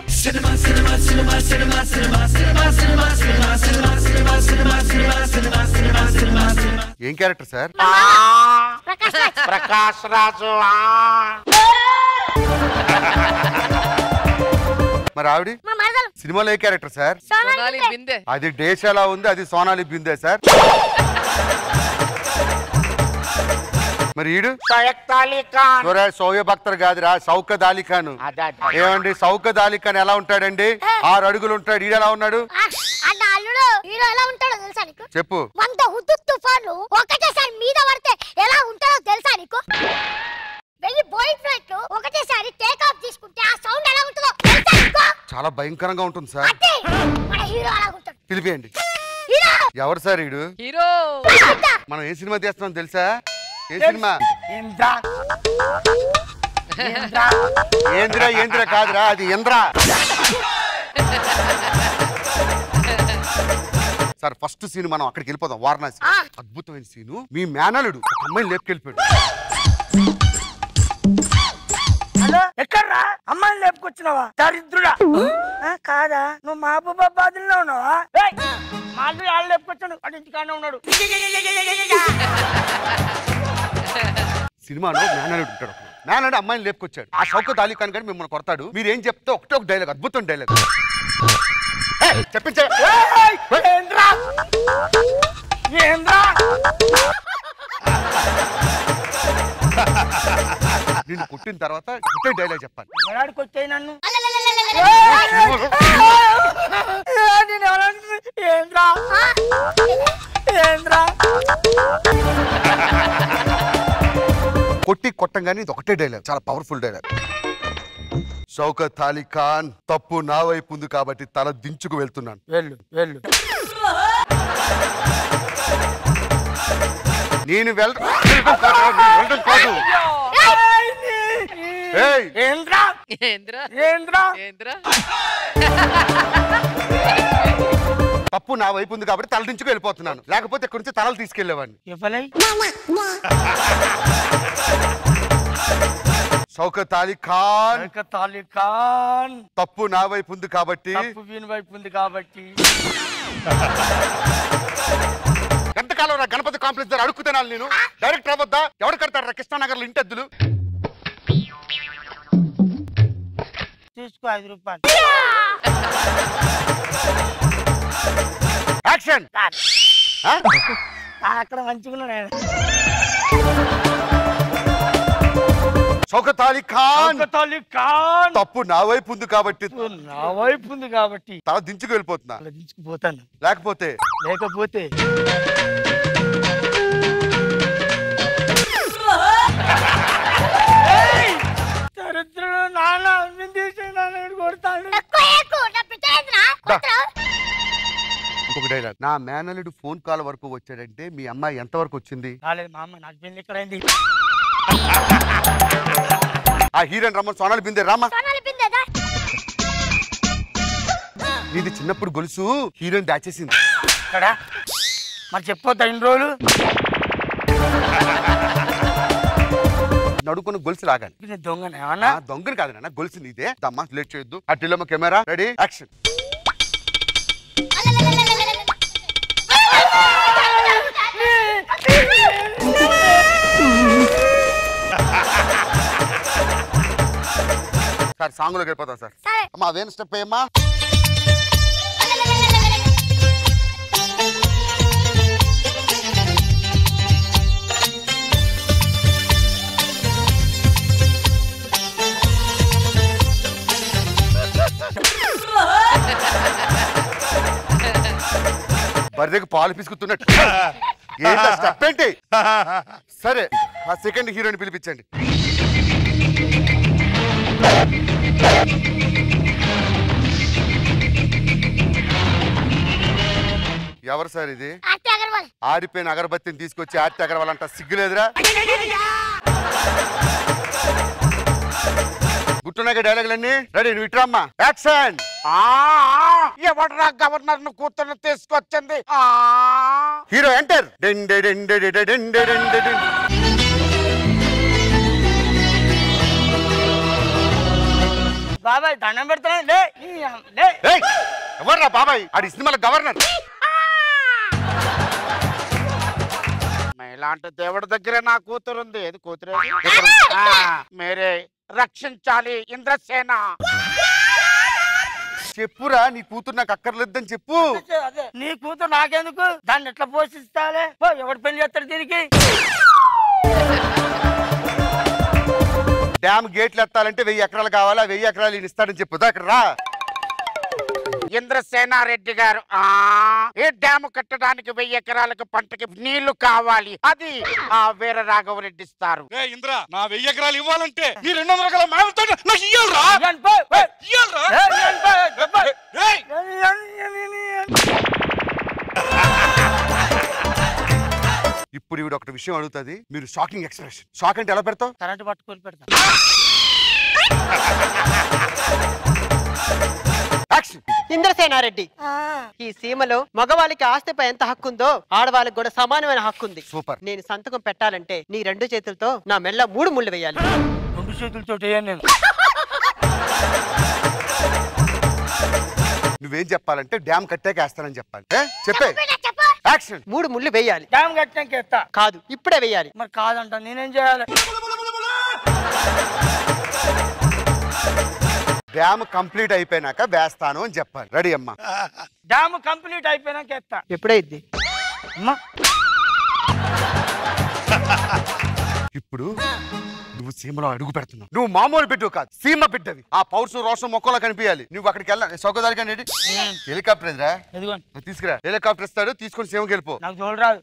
ఏం క్యారెక్టర్ సార్ ప్రకాష్ రాజ్ ప్రకాష్ రాజు ఆ. మరి ఆవిడ మా మరదలు సినిమాలో ఏ క్యారెక్టర్ సార్ సోనాలి సోనాలి బిందే. బిందే అది డేషాలా ఉంది అది సోనాలి బిందే సార్ మరి ఈడు షయక్ అలీ ఖాన్ చూరా సౌయబ్ అఖ్తర్ కాదురా సౌకద్ అలీ ఖాన్ అదే, అదే. ఏమండి సౌకద్ అలీ ఖాన్ ఎలా ఉంటాడండి ఆరు అడుగులు ఉంటాడు ఈడు ఎలా ఉన్నాడు ఆ, అన్న అల్లుడు హీరో ఎలా ఉంటాడో తెలుసా నీకు చెప్పు వంద హుద్దు తుఫాన్లు ఒకటేసారి మీద పడితే ఎలా ఉంటాడో తెలుసా నీకు వెయ్యి బోయింగ్ ఫ్లైట్ ఒకటేసారి టేక్ ఆఫ్ తీసుకుంటే ఆ సౌండ్ ఎలా ఉంటుందో తెలుసా నీకు చాలా భయంకరంగా ఉంటుంది సార్ అదే మన హీరో అలా ఉంటాడు పిలిపియండి హీరో ఎవరు సార్ ఈడు హీరో మనం ఏ సినిమా తీస్తున్నాం తెలుసా ఏ సినిమా ఇంద్ర ఇంద్ర ఏంద్ర ఏంద్ర కాదురా అది ఇంద్ర సార్ ఫస్ట్ సీన్ మనం అక్కడికి వెళ్ళిపోదాం వారణాసి ఆ. అద్భుతమైన సీను మీ మేనలుడు ఒక అమ్మాయిని లేపుకెళ్ళిపోయాడు హలో ఎక్కడ్రా అమ్మాయిని లేపుకొచ్చినావా దరిద్రుడా ఆ, కాదా నువ్వు మహబూబాబాద్లో ఉన్నావా ఏయ్, మా అల్లుడు వాళ్ళు లేపుకొచ్చాడు వాడి ఇంటికానే ఉన్నాడు సినిమాలో మేనలుడు ఉంటాడు ఒకడు. మేనలుడు అమ్మాయిని లేపుకొచ్చాడు ఆ షౌకత్ అలీ ఖాన్ గారు మిమ్మల్ని కొడతాడు మీరు ఏం చెప్తే ఒకటే ఒక డైలాగ్ అద్భుతం డైలాగ్ చెప్పించే ఏయ్, ఏంద్రా ఏంద్రా నిన్ను కొట్టిన తర్వాత ఒకటే డైలాగ్ చెప్పాలి ఎవరాడికి వచ్చాయి నన్ను నువ్వు- ఏ, నేను ఎవరన్నా ఏంద్రా ఏంద్రా కొట్టి కొట్టంగానే ఇది ఒకటే డైలాగ్ చాలా పవర్ఫుల్ డైలాగ్ షౌకత్ అలీ ఖాన్ తప్పు నా వైపు ఉంది కాబట్టి తల దించుకు వెళ్తున్నాను వెళ్ళు వెళ్ళు నేను వెళ్ వెళ్ళడం కాదు, నేను వెళ్ళడం కాదు. ఏయ్, ఏంద్రా ఏంద్రా ఏంద్రా ఏంద్రా తప్పు నా వైపు ఉంది కాబట్టి తల దించుకు వెళ్ళిపోతున్నాను లేకపోతే ఇక్కడి నుంచి తలలు తీసుకెళ్లేవాడిని ఇవ్వలై షౌకత్ అలీ ఖాన్ తాలి ఖాన్ తప్పు నా వైపు ఉంది కాబట్టి తప్పు వీని వైపు ఉంది కాబట్టి ఎంతకాలం రా గణపతి కాంప్లెక్స్ దగ్గర అడుక్కు తినాలి నేను డైరెక్టర్ అవ్వద్దా ఎవడు కడతాడు రా కృష్ణానగర్ లో ఇంటద్దులు తీసుకో ఐదు రూపాయలు యాక్షన్ ఆ? అక్కడ మంచిగా ఉన్నాడు షౌకత్ అలీ ఖాన్ తాలి ఖాన్ తప్పు నా వైపు ఉంది కాబట్టి తప్పు నా వైపు ఉంది కాబట్టి తల దించుకు వెళ్ళిపోతున్నా అలా దించుకుపోతాను లేకపోతే లేకపోతే ఏయ్! దరిద్రుడు నాన్న అన్నం తీసి నాన్న కొడతాడు ఎక్కువ ఎక్కువ నా పిచ్చేంద్రా కొత్తరా ఇంకొక డైలాగ్ నా మేనలుడు ఫోన్ కాల్ వరకు వచ్చాడంటే మీ అమ్మాయి ఎంత వరకు వచ్చింది రాలేదు మా అమ్మ నాకు పెళ్లి ఎక్కడైంది ఆ హీరోయిన్ రమ్మని సోనాలి బిందే రామా సోనాలి బిందేదా నీది చిన్నప్పుడు గొలుసు హీరోయిన్ దాచేసింది ఇక్కడ మరి చెప్పొద్దా ఇన్ని రోజులు నడుకున్న గొలుసు లాగాలి ఇది దొంగనే ఏమన్నా ఆ దొంగని కాదు నాన్న గొలుసు నీదే దమ్మా లేట్ చేయొద్దు అట్టిల్లమ్మ camera ready action sir song లోకి వెళ్ళిపోతాం సార్ సరే అమ్మా అవేం స్టెప్ అయ్యమ్మా బర్రెకి పాలు పిసుకుతున్నట్టు ఏంటి స్టెప్ ఏంటి సరే ఆ సెకండ్ హీరోని పిలిపించండి ఎవరు సార్ ఇది ఆర్తి అగర్వాల్ ఆరిపోయిన అగరబత్తిని తీసుకొచ్చి ఆర్తి అగరవాల్ అంట సిగ్గులేదురా గుర్తున్నాయి డైలాగులన్నీ రెడీ నువ్వు ఇట్రమ్మా యాక్షన్ ఆ, ఎవడ్రా గవర్నర్ ను కూతురు తీసుకొచ్చింది ఆ హీరో ఎంటర్ డెండె డెండె డెడె డెండె డెండె డెండె. బాబాయ్ దండం పెడతాను లే లే ఏయ్, ఎవర్రా బాబాయ్ ఆడి సినిమాల గవర్నర్ ఇలాంటి దేవుడి దగ్గరే నా కూతురుంది ఏది కూతురు మీరే రక్షించాలి ఇంద్రసేన చెప్పురా నీ కూతురు నాకు అక్కర్లేదని చెప్పు అదే నీ కూతురు నాకెందుకు దాన్ని ఎట్లా పోషిస్తాలే పో, ఎవడు పెళ్లి చేస్తాడు దీనికి డ్యామ్ గేట్లు ఎత్తాలంటే వెయ్యి ఎకరాలు కావాలి ఆ వెయ్యి ఎకరాలు ఈయన ఇస్తాడని చెప్పు దా ఇక్కడ రా ఇంద్రసేన రెడ్డి గారు ఆ ఈ డ్యాము కట్టడానికి వెయ్యి ఎకరాలకు పంటకి నీళ్లు కావాలి అది ఆ వీర రాఘవరెడ్డి ఇస్తారు ఏ ఇంద్ర నా వెయ్యి ఎకరాలు ఇవ్వాలంటే ఈ రెండు వందల ఎకరాల మామిడితో నాకు ఇయ్యాలరా ఇయ్యను, పో, పో. ఇయ్యాలరా ఏ, ఇయ్యను, పో, చెప్పు. ఏయ్! ఇప్పుడు ఈవిడ ఒకటి విషయం అడుగుతుంది మీరు షాకింగ్ ఎక్స్ప్రెషన్ షాక్ అంటే ఎలా పెడతావు కరెంట్ పట్టుకొని పెడతా యాక్షన్ ఇంద్రసేనారెడ్డి ఈ సీమలో మగవాళ్ళకి ఆస్తిపై ఎంత హక్కు ఉందో ఆడవాళ్ళకి కూడా సమానమైన హక్కు ఉంది సూపర్ నేను సంతకం పెట్టాలంటే నీ రెండు చేతులతో నా మెల్ల మూడు ముళ్ళు వేయాలి రెండు చేతులతో చేయను నేను నువ్వేం చెప్పాలంటే డ్యామ్ కట్టాక వేస్తానని చెప్పాలి ఏ? చెప్పే చెప్పు యాక్షన్ మూడు ముళ్ళు వేయాలి డ్యామ్ కట్టినాక ఎత్తా కాదు ఇప్పుడే వేయాలి మరి కాదంట నేనేం చేయాలి డ్యామ్ కంప్లీట్ అయిపోయినాక వేస్తాను అని చెప్పాలి రెడీ అమ్మా డ్యామ్ కంప్లీట్ అయిపోయినాక ఎత్తా ఎప్పుడైద్ది అమ్మా ఇప్పుడు నువ్వు సీమలో అడుగు పెడుతున్నావు నువ్వు మామూలు బిడ్డు కాదు సీమ బిడ్డవి ఆ పౌరుషం రోషం మొక్కలో కనిపించాలి నువ్వు అక్కడికి వెళ్ళాలి సౌకదారి కానీ హెలికాప్టర్ ఎదురా ఎదిగోండి తీసుకురా హెలికాప్టర్ ఇస్తాడు తీసుకొని సీమకి వెళ్ళిపో నాకు చూడరాదు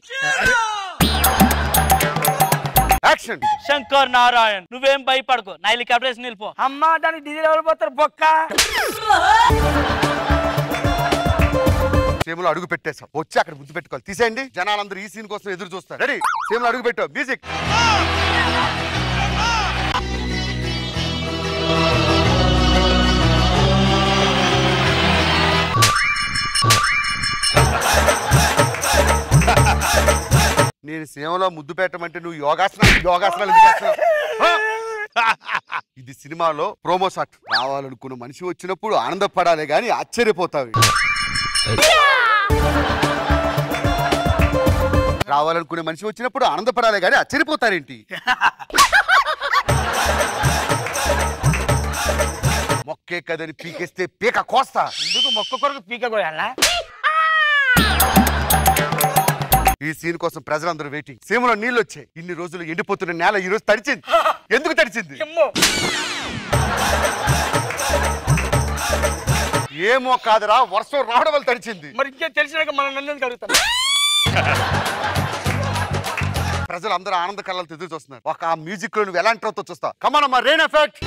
యాక్షన్ శంకర్ నారాయణ్ నువ్వేం భయపడకు నా హెలికాప్టర్ నిలిపో అమ్మా దానికి డీజిల్ ఎవరు పోతారు బొక్క సీమలో అడుగు పెట్టేశాం వచ్చి అక్కడ ముద్దు పెట్టుకోవాలి తీసేయండి జనాలందరూ ఈ సీన్ కోసం ఎదురు చూస్తారు రెడీ సీమలో అడుగు పెట్టావు మ్యూజిక్ నేను సీమలో ముద్దు పెట్టమంటే నువ్వు యోగాసనం యోగాసనాలు ఎందుకు చేస్తున్నావు? ఆ? ఇది సినిమాలో ప్రోమో షాట్ రావాలనుకున్న మనిషి వచ్చినప్పుడు ఆనందపడాలి గాని ఆశ్చర్యపోతావు రావాలనుకునే మనిషి వచ్చినప్పుడు ఆనందపడాలి గాని ఆశ్చర్యపోతారేంటి మొక్కే కదని పీకేస్తే పీక కోస్తా ఎందుకు మొక్క కొరకు పీక కోయాలా ఈ సీన్ కోసం ప్రజలందరూ వెయిటింగ్ సీమలో నీళ్ళు వచ్చాయి ఇన్ని రోజులు ఎండిపోతున్న నేల ఈ రోజు తడిచింది ఎందుకు తడిచింది ఎమ్మో ఏమో కాదురా వర్షం రావడం వల్ల తడిచింది మరి ఇంకే తెలిసినాక మనం నన్ను ఎందుకు అడుగుతాను ప్రజలు అందరూ ఆనంద కళ్ళతో ఎదురు చూస్తున్నారు ఒక ఆ మ్యూజిక్ లో నువ్వు ఎలా ఎంటర్ అవుతావు చూస్తా కమాన్ అమ్మా రెయిన్ ఎఫెక్ట్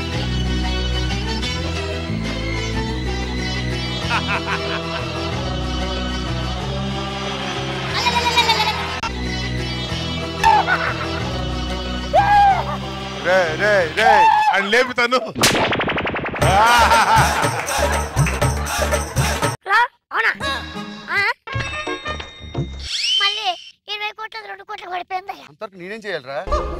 రే రే రే అని లేపుతాను రా అవునా ఆ? మళ్ళీ ఇరవై కోట్ల రెండు కోట్ల పడిపోయింది అంతవరకు నేనేం చేయాలిరా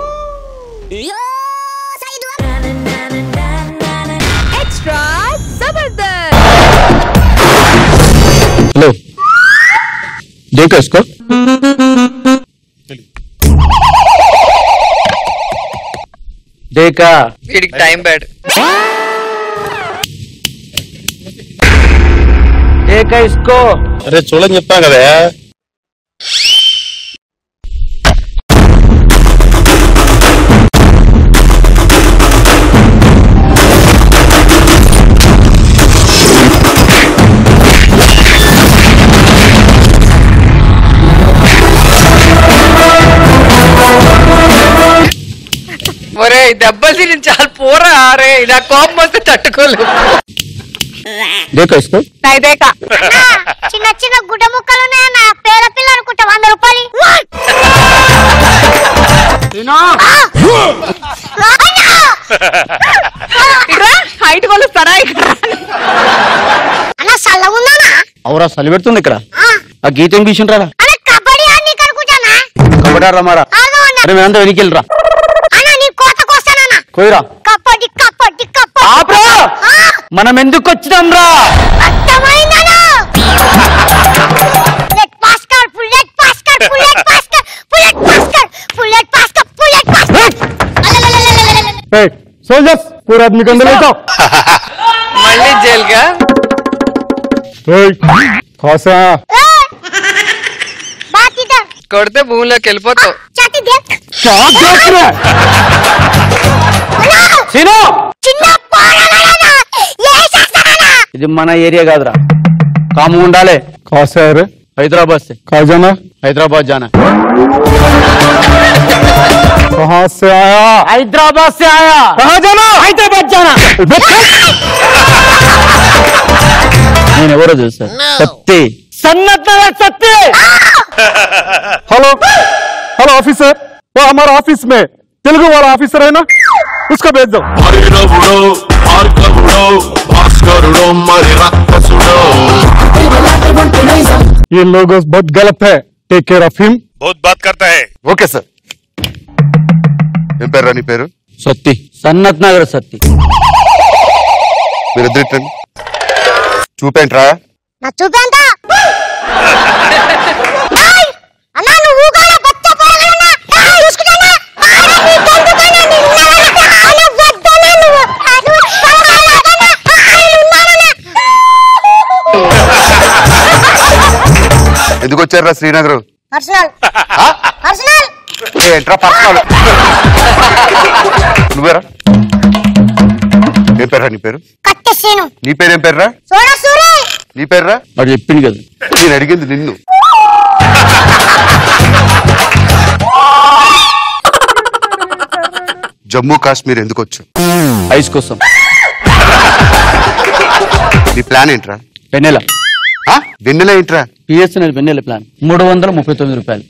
Extra Zabardast! హలో దేకా ఇసుకో దేకా వీడికి టైం బ్యాడ్ దేకా ఇసుకో అరే చూడని చెప్తాను కదా దెబ్బలు తిని చాలా పోరా అరే ఇలా కోపం వస్తే తట్టుకోలేవు దేకో ఇసుకో నైదేక చిన్న చిన్న గుడ్డ ముక్కలు ఉన్నాయన్న పేద పిల్ల అనుకుంటా వంద రూపాయలు హైట్ కొలుస్తారా ఇక్కడ అన్న సల్లగా ఉందానా అవురా చలి పెడుతుంది ఇక్కడ ఆ గీత ఏం గీసిండ్రా అన్న కబడ్డీ ఆడి అనుకుంటానా కబడ్డీ ఆడరా మారా అవును అన్న అరే మేమంతా వెనికెళ్ళరా అన్న నీ కోతకు వస్తానన్న కోయిరా కబడ్డీ కబడ్డీ కబడ్డీ ఆప్రా మనం ఎందుకు వచ్చినాం రా అర్థమైందనా లెట్ పాస్ కర్ బుల్లెట్ పాస్ కర్ బుల్లెట్ పాస్ కర్ బుల్లెట్ పాస్ కర్ బుల్లెట్ పాస్ కర్ బుల్లెట్ పాస్ కర్ సోల్జర్స్ పూరా ఆदमी को अंदर ले जाओ మళ్ళీ జైలుగా खासा बात इधर కొడితే భూమిలోకి వెళ్ళిపోతావు छाती देख क्या देख रहे సీను చిన్న పోరగాడనా ఏసేస్తానా ఇది మన ఏరియా కాదురా కాము ఉండాలి కాసా హైదరాబాద్ से कहाँ जाना हैदराबाद जाना कहाँ से आया हैदराबाद से आया कहाँ जाना हैदराबाद जाना నేను ఎవరో తెలుసా Satti Sanath Satti hello hello officer वो हमारा ऑफिस में तेलुगु वाला ऑफिसर है ना उसको भेज दो భైరవుడో భార్గవుడో భాస్కరుడో మరి రక్కసుడో ये लोगो बहुत गलत है टेक केयर ऑफ हिम बहुत बात करता है ఓకే సార్ ఏం పేరు రా నీ పేరు సత్తి సన్నత్ నగర్ సత్తి మీరు ఎదురు చూపేంట్రా నా చూపేంత ఏయ్! అన్నా నువ్వు కూడా బచ్చ పోరగాడనా ఏయ్, చూసుకుంటానా? ఆడ నీ దొంగతనం నిన్నవరక ఆడ వద్దనా నువ్వు? అడు పోరగాడనా? ఆయన ఉన్నాడనా? ఎందుకు వచ్చారా శ్రీనగర్ పర్సనల్ పర్సనల్ ఏంట్రా పర్సనల్ నువ్వేరా ఏం పేరా నీ పేరు కట్టేసేను నీ పేరు ఏం పేరురా చూడ సూరే నీ పేరురా వాడు చెప్పింది కదా నేను అడిగింది నిన్ను జమ్మూ కాశ్మీర్ ఎందుకు వచ్చావు ఐస్ కోసం నీ ప్లాన్ ఏంట్రా వెన్నెల ఆ? వెన్నెల ఏంట్రా పిఎస్ఎన్ఎల్ వెన్నెల ప్లాన్ మూడు వందల ముప్పై తొమ్మిది రూపాయలు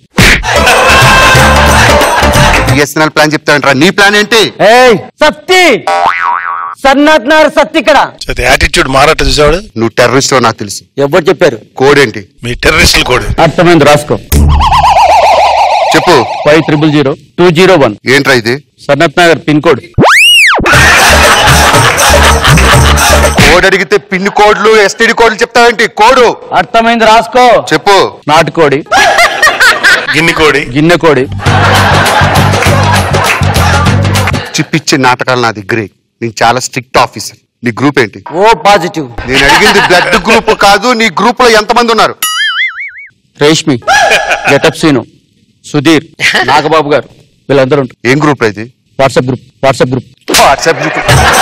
బిఎస్ఎన్ఎల్ ప్లాన్ చెప్తావేంట్రా నీ ప్లాన్ ఏంటి ఏయ్ సత్తి సన్నత్ నగర్ సత్తి ఇక్కడ యాటిట్యూడ్ మారట చూసాడు నువ్వు టెర్రరిస్ట్ నాకు తెలుసు ఎవరు చెప్పారు కోడ్ ఏంటి మీ టెర్రరిస్టులు కూడా అర్థమైంది రాసుకో చెప్పు five triple zero two zero one ఏంట్రా ఇది Sanath Nagar pin code code అడిగితే పిన్ కోడ్లు ఎస్టీడీ కోడ్లు చెప్తావేంటి కోడు అర్థమైంది రాసుకో చెప్పు నాటుకోడి గిన్ని కోడి గిన్నె కోడి చిప్పిచ్చే నాటకాలు నా దగ్గరే నేను చాలా స్ట్రిక్ట్ ఆఫీసర్ నీ గ్రూప్ ఏంటి ఓ పాజిటివ్ నేను అడిగింది బ్లడ్ గ్రూప్ కాదు నీ గ్రూప్ లో ఎంతమంది ఉన్నారు రేష్మి గెటప్ సీను సుధీర్ నాగబాబు గారు వీళ్ళందరూ ఉంటారు ఏం గ్రూప్ ఇది WhatsApp group WhatsApp group WhatsApp group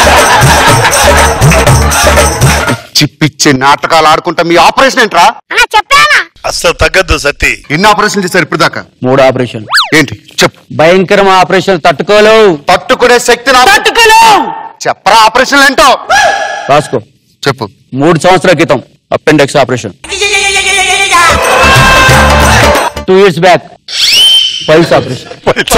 చిప్పిచ్చే నాటకాలు ఆడుకుంటా మీ ఆపరేషన్ ఏంట్రా అన్నా చెప్పానా అస్సలు తగ్గద్దు సత్తి ఎన్ని ఆపరేషన్ చేశారు ఇప్పుడు దాకా మూడు ఆపరేషన్ ఏంటి చెప్పు భయంకరం ఆపరేషన్ తట్టుకోలేవు తట్టుకునే శక్తి నా తట్టుకోలేవు చెప్పరా ఆపరేషన్ ఏంటో రాసుకో చెప్పు మూడు సంవత్సరాల క్రితం appendix operation two years back piles operation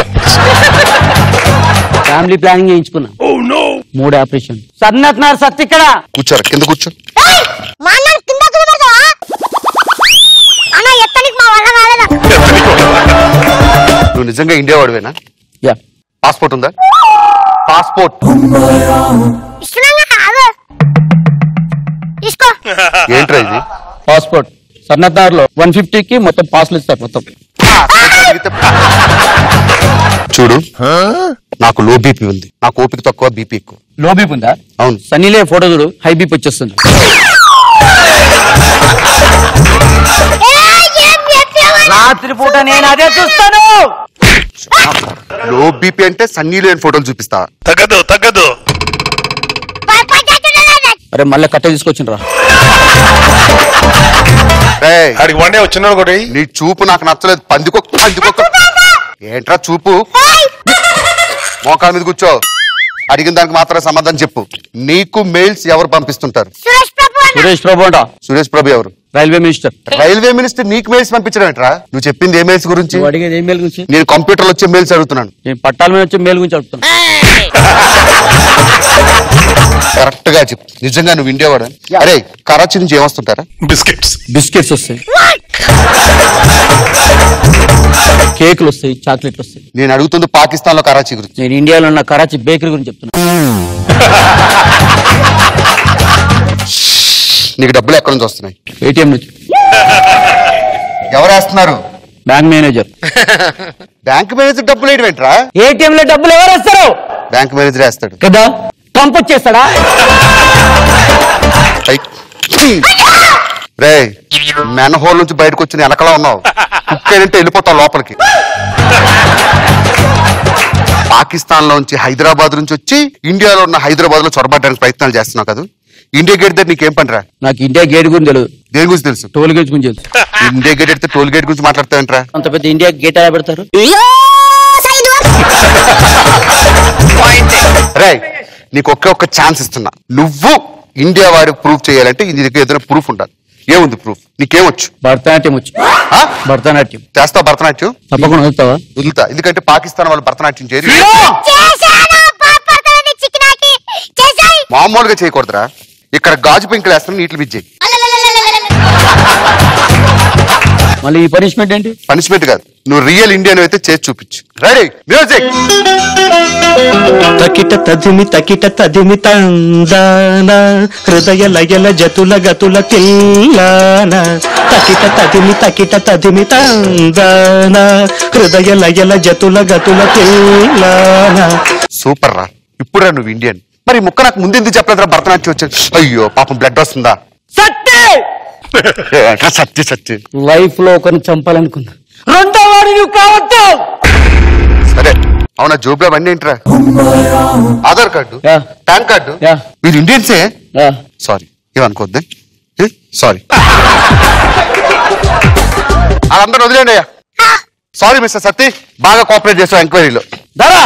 family planning చేయించుకున్నా మూడు ఆపరేషన్ సన్నత్ నార్ సత్ ఇక్కడ కూర్చోరా కింద కూర్చో ఏయ్! మా అన్న కింద కూర్చోబెడతావా అన్న ఎత్తనికి మా వల్ల కాలేదా నువ్వు నిజంగా ఇండియా వాడివేనా యా పాస్పోర్ట్ ఉందా పాస్పోర్ట్ ఇస్తున్నాగా కాదు తీసుకో ఏంట్రా ఇది పాస్పోర్ట్ సన్నత్ నార్ లో వన్ కి మొత్తం పాస్లు ఇస్తారు మొత్తం చూడు నాకు లో బీపీ ఉంది నాకు ఓపిక తక్కువ బీపీ ఎక్కువ లో బీప్ ఉందా అవును సన్నీలే ఫోటో చూడు హై బీప్ వచ్చేస్తుంది ఏయ్, ఏం చెప్పావా? రాత్రి పూట నేను అదే చూస్తాను లో బీపీ అంటే సన్నీ లేని ఫోటోలు చూపిస్తా తగ్గదు తగ్గదు భయపడ్డట్టున్నాడా? అరే మళ్ళీ కట్ట తీసుకొచ్చిండ్రా రేయ్, ఆడికి వన్ డే వచ్చినాడు ఒకటి నీ చూపు నాకు నచ్చలేదు పందికొక్క పందికొక్క ఏంట్రా చూపు ఏయ్! మోకాల మీద కూర్చో అడిగిన దానికి మాత్రమే సమాధానం చెప్పు నీకు మెయిల్స్ ఎవరు పంపిస్తుంటారు సురేష్ ప్రభు అన్న సురేష్ ప్రభు అంట సురేష్ ప్రభు ఎవరు రైల్వే మినిస్టర్ రైల్వే మినిస్టర్ నీకు మెయిల్స్ పంపించడం ఏంట్రా నువ్వు చెప్పింది ఏ మెయిల్స్ గురించి నువ్వు అడిగేది ఏం మేలు గురించి నేను కంప్యూటర్ వచ్చే మెయిల్స్ అడుగుతున్నాను నేను పట్టాల మీద వచ్చే మేలు గురించి అడుగుతాను కరెక్ట్ గా చెప్పు నిజంగా నువ్వు ఇండియా వాడు అరే కరాచీ నుంచి ఏమొస్తుంటారా బిస్కెట్స్ బిస్కెట్స్ వస్తాయి కేకులు వస్తాయి చాక్లెట్లు వస్తాయి నేను అడుగుతుంది పాకిస్తాన్ లో కరాచీ గురించి నేను ఇండియాలో ఉన్న కరాచీ బేకరీ గురించి చెప్తున్నా నీకు డబ్బులు ఎక్కడి నుంచి వస్తున్నాయి ఏటీఎం నుంచి ఎవరు వేస్తున్నారు బ్యాంక్ మేనేజర్ బ్యాంక్ మేనేజర్ డబ్బులు వేయడం ఏంట్రా ఏటీఎం లో డబ్బులు ఎవరు వస్తారు బ్యాంక్ మేనేజర్ వేస్తాడు కదా పంపొచ్చేస్తాడా రే మెన్ హోల్ నుంచి బయటకు వచ్చిన వెనకలా ఉన్నావు కుక్కేనంటే వెళ్ళిపోతావు లోపలికి పాకిస్తాన్ లోంచి హైదరాబాద్ నుంచి వచ్చి ఇండియాలో ఉన్న హైదరాబాద్ లో చొరబడడానికి ప్రయత్నాలు చేస్తున్నావు కదా ఇండియా గేట్ దగ్గర నీకేం పనిరా నాకు ఇండియా గేట్ గురించి తెలియదు దేని గురించి తెలుసు టోల్ గేట్ గురించి తెలుసు ఇండియా గేట్ అయితే టోల్ గేట్ గురించి మాట్లాడతావేంట్రా అంత పెద్ద ఇండియా గేట్ ఎలా పెడతారు రే నీకు ఒకే ఒక్క ఛాన్స్ ఇస్తున్నా నువ్వు ఇండియా వాడికి ప్రూఫ్ చేయాలంటే నీ దగ్గర ఏదైనా ప్రూఫ్ ఉండాలి ఏముంది ప్రూఫ్ నీకేమొచ్చు భరతనాట్యం వచ్చు ఆ? భరతనాట్యం చేస్తావు భరతనాట్యం తప్పకుండా వదులుతావా వదులుతా ఎందుకంటే పాకిస్తాన్ వాళ్ళు భరతనాట్యం చేయరు చేశాను బాధపడతానని చిక్కినాకి చేశాయి మామూలుగా చేయకూడదురా ఇక్కడ గాజు పెంకులు వేస్తాను నీటిని విజ్జాయి మళ్ళీ ఈ పనిష్మెంట్ ఏంటి పనిష్మెంట్ కాదు నువ్వు రియల్ ఇండియన్ అయితే చేసి చూపించు రెడీ మ్యూజిక్ తకిట తదిమి తకిట తదిమి తందాన హృదయ లయల జతుల గతుల తిల్లాన తకిట తదిమి తకిట తదిమి తందాన హృదయ లయల జతుల గతుల తిల్లాన సూపర్ రా ఇప్పుడు రా నువ్వు ఇండియన్ మరి ఈ ముక్క నాకు ముందు ఎందుకు చెప్పలేదురా భరతనాట్యం వచ్చాను అయ్యో పాపం బ్లడ్ వస్తుందా సత్తే ఏంట్రా సత్య సత్య లైఫ్ లో ఒకరిని చంపాలనుకున్నా రెండో వాడు నువ్వు కావద్దు సరే అవునా జోబులో అవన్నీ ఏంట్రా ఆధార్ కార్డు యా. పాన్ కార్డు యా. మీరు ఇండియన్సే యా. సారీ ఏమనుకోద్దే సారీ వాళ్ళందరూ వదిలేండి అయ్యా సారీ మిస్టర్ సత్తి బాగా కోఆపరేట్ చేసావు ఎంక్వైరీలో దరా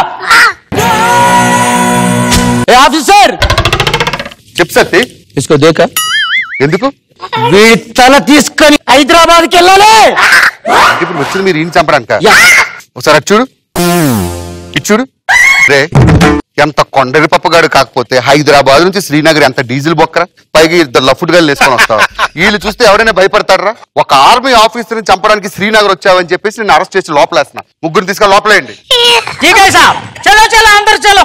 ఏ ఆఫీసర్ చెప్పు సత్తి ఇసుకో దేక ఎందుకు వీడి తల తీసుకొని హైదరాబాద్కి వెళ్ళాలి అంటే ఇప్పుడు వచ్చింది మీరు ఈయన చంపడానిక యా. ఒకసారి అటు చూడు ఇటు చూడు రే ఎంత కొండరి పప్పగాడు కాకపోతే హైదరాబాద్ నుంచి శ్రీనగర్ ఎంత డీజిల్ బొక్కరా పైగా ఇద్దరు లఫుట్ గల్లు వేసుకొని వస్తావు వీళ్ళు చూస్తే ఎవరైనా భయపడతారా ఒక ఆర్మీ ఆఫీసర్ ని చంపడానికి శ్రీనగర్ వచ్చావని చెప్పేసి నేను అరెస్ట్ చేసి లోపలేస్తున్నా ముగ్గురు తీసుకొని లోపలేయండి ठीक है साहब चलो चलो अंदर चलो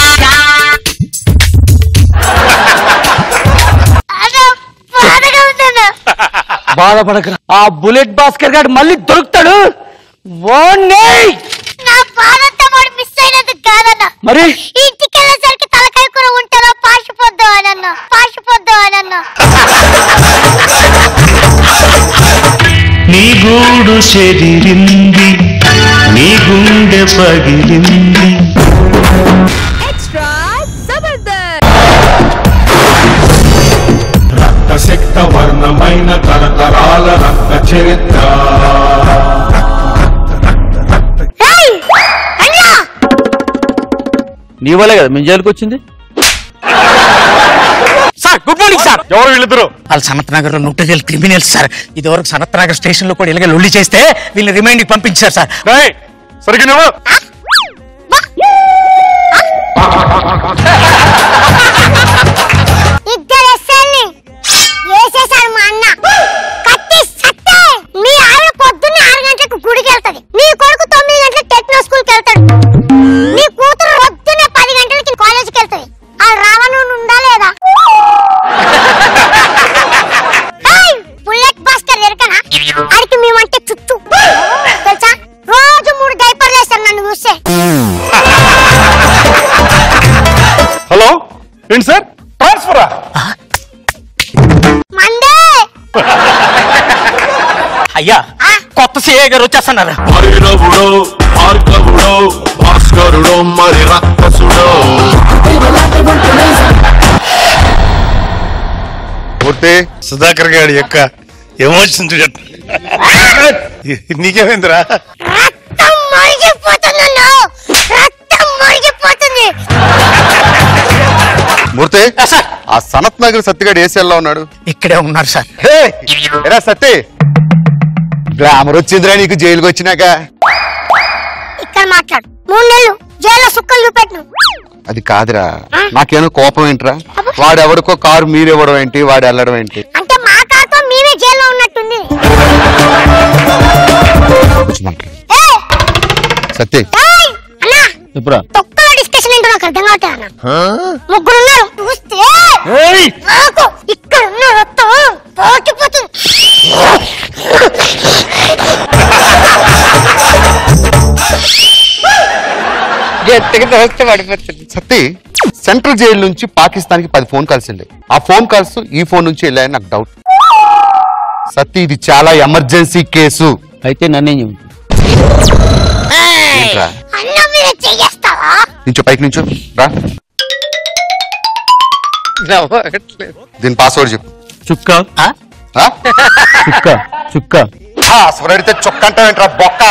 అదో బాధగా ఉందన్న బాధపడకరా ఆ బుల్లెట్ భాస్కర్ గారు మళ్ళీ దొరుకుతాడు వాణ్ణి నా బాధంతా వాడు మిస్ అయినందుకు కాదన్న మరి ఇంటికి వెళ్ళేసరికి తలకాయ కూర ఉంటుందో పాసిపోద్దు అనన్న పాసిపోద్దు అనన్న నీ గూడు చెదిరింది నీ గుండె పగిలింది ఎక్స్ట్రా జబర్దస్త్ రక్తశక్త వర్ణమైన తరతరాల రక్త చరిత్ర ఏయ్! అన్నా! నీ వల్లే కదా మేము జైలుకి వచ్చింది సార్ గుడ్ మార్నింగ్ సార్ ఎవరు వీళ్ళిద్దరు వాళ్ళు సనత్ నగర్ లో నూటెల్ క్రిమినల్స్ సార్ ఇది వరకు సనత్ నగర్ స్టేషన్ లో కూడా ఇలాగే లొల్లి చేస్తే వీళ్ళని రిమైండ్ పంపించారు సార్ రేయ్, సరిగ్గా నువ్వు ఇద్దరు ఎస్ఐల్ని వేసేశాడు మా అన్న కత్తి సత్తే మీ ఆవిడ పొద్దున్నే ఆరు గంటలకు గుడికి వెళ్తది మీ కొడుకు తొమ్మిది గంటలకు టెక్నో స్కూల్కి వెళ్తాడు మీ కూతురు పొద్దున్నే పది గంటలకి కాలేజీకి వెళ్తది ఆ రావణ ఉందా లేదా ఏయ్, బుల్లెట్ బాస్టర్ ఎరకనా ఆడికి మేమంటే చుట్టూ తెలుసా రోజు మూడు డైపర్లు వేస్తారు నన్ను చూస్తే హలో ఏంటి సార్ ట్రాన్స్ఫరా మందే అయ్యా కొత్త సిఐ గారు వచ్చేస్తున్నారు భైరవుడో భార్గవుడో భాస్కరుడో మరి రక్కసుడో పూర్తి సుధాకర్ గారి యొక్క ఎమోషన్ చూడండి నీకేమైందిరా రక్తం మరిగిపోతున్నాను రక్తం మరిగిపోతుంది మూర్తి ఆ సనత్ నగర్ సత్తిగాడు ఏ సెల్లో ఉన్నాడు ఇక్కడే ఉన్నారు సార్ హే, ఎరా సత్తి గ్లామర్ వచ్చిందిరా నీకు జైలుకి వచ్చినాక ఇక్కడ మాట్లాడు మూడు నెలలు జైల్లో సుక్కలు చూపెట్టు అది కాదురా నాకేమో కోపం ఏంట్రా వాడెవడికో కారు మీరెవడం ఏంటి వాడు వెళ్ళడం ఏంటి అంటే మా కాతో మేమే జైల్లో ఉన్నట్టుంది కొంచెం మాట్లాడు. సత్తి ఏయ్! అన్నా చెప్పురా తొక్కలో డిస్కషన్ ఏంటో నాకు అర్థం కావట్లేదు అన్న ముగ్గురు ఉన్నారు చూస్తే నాకు ఇక్కడ ఉన్న రక్తం పోటిపోతుంది గట్టిగా దోస్తే పడిపోతుంది సత్తి సెంట్రల్ జైలు నుంచి పాకిస్తాన్ కి పది ఫోన్ కాల్స్ వెళ్ళాయి ఆ ఫోన్ కాల్స్ ఈ ఫోన్ నుంచి వెళ్ళాయని నాకు డౌట్ సత్తి ఇది చాలా ఎమర్జెన్సీ కేసు అయితే నన్నేం చెప్పు ఏంట్రా అన్న మీద చెయ్యేస్తావా నుంచో పైకి నుంచో రా నవ్వట్లేదు దీని పాస్వర్డ్ చెప్పు చుక్క ఆ? చుక్క చుక్క ఆ, అసలు అడిగితే చొక్క అంటావేంట్రా బొక్క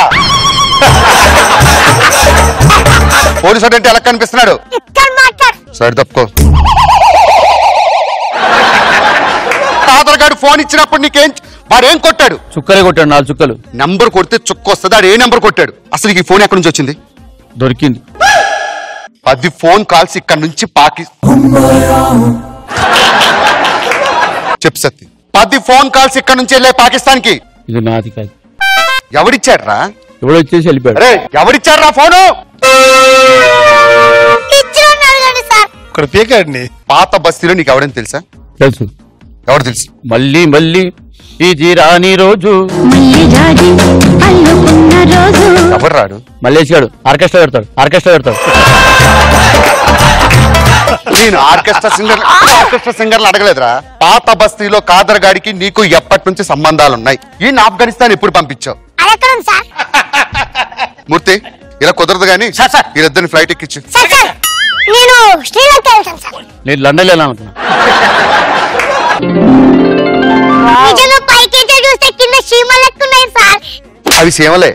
పోలీసు అంటే ఎలా కనిపిస్తున్నాడు ఇక్కడ మాట్లాడు సరే తప్పుకో ఆధార్ కార్డు ఫోన్ ఇచ్చినప్పుడు నీకేం వాడేం కొట్టాడు చుక్కలే కొట్టాడు నాలుగు చుక్కలు నంబర్ కొడితే చుక్క వస్తుంది ఆడు ఏ నంబర్ కొట్టాడు అసలు నీకు ఈ ఫోన్ ఎక్కడి నుంచి వచ్చింది దొరికింది పది ఫోన్ కాల్స్ ఇక్కడ నుంచి పాకి చెప్పు సత్తి పది ఫోన్ కాల్స్ ఇక్కడ నుంచి వెళ్ళే పాకిస్తాన్ కి ఇది నాది కాదు ఎవడిచ్చాడ్రా ఎవడో వచ్చేసి వెళ్ళిపోయాడు అరే ఎవడిచ్చాడ్రా ఫోను ఇచ్చిన అడగండి సార్ ఇక్కడ పీకాడిని పాత బస్తీలో నీకు ఎవడని తెలుసా తెలుసు ఎవడు తెలుసు మళ్ళీ మళ్ళీ ఇది రాని రోజు ఎవరు రాడు మల్లేష్ గాడు ఆర్కెస్ట్రా పెడతాడు ఆర్కెస్ట్రా పెడతాడు నేను ఆర్కెస్ట్రా సింగర్ ఆర్కెస్ట్రా సింగర్లు అడగలేదురా పాత బస్తీలో కాదర్ గాడికి నీకు ఎప్పటి నుంచి సంబంధాలు ఉన్నాయి ఈయన ఆఫ్ఘనిస్తాన్ ఎప్పుడు పంపించావు అది ఎక్కడ ఉంది సార్ మూర్తి ఇలా కుదరదు కానీ వీరిద్దరిని ఫ్లైట్ ఎక్కించు సార్ సార్ నేను శ్రీలంక వెళ్తాను సార్ నేను లండన్ వెళ్ళాలనుకున్నా నిజంగా పైకి చూస్తే కింద చీమలు ఎక్కున్నాయి సార్ అవి సేవలే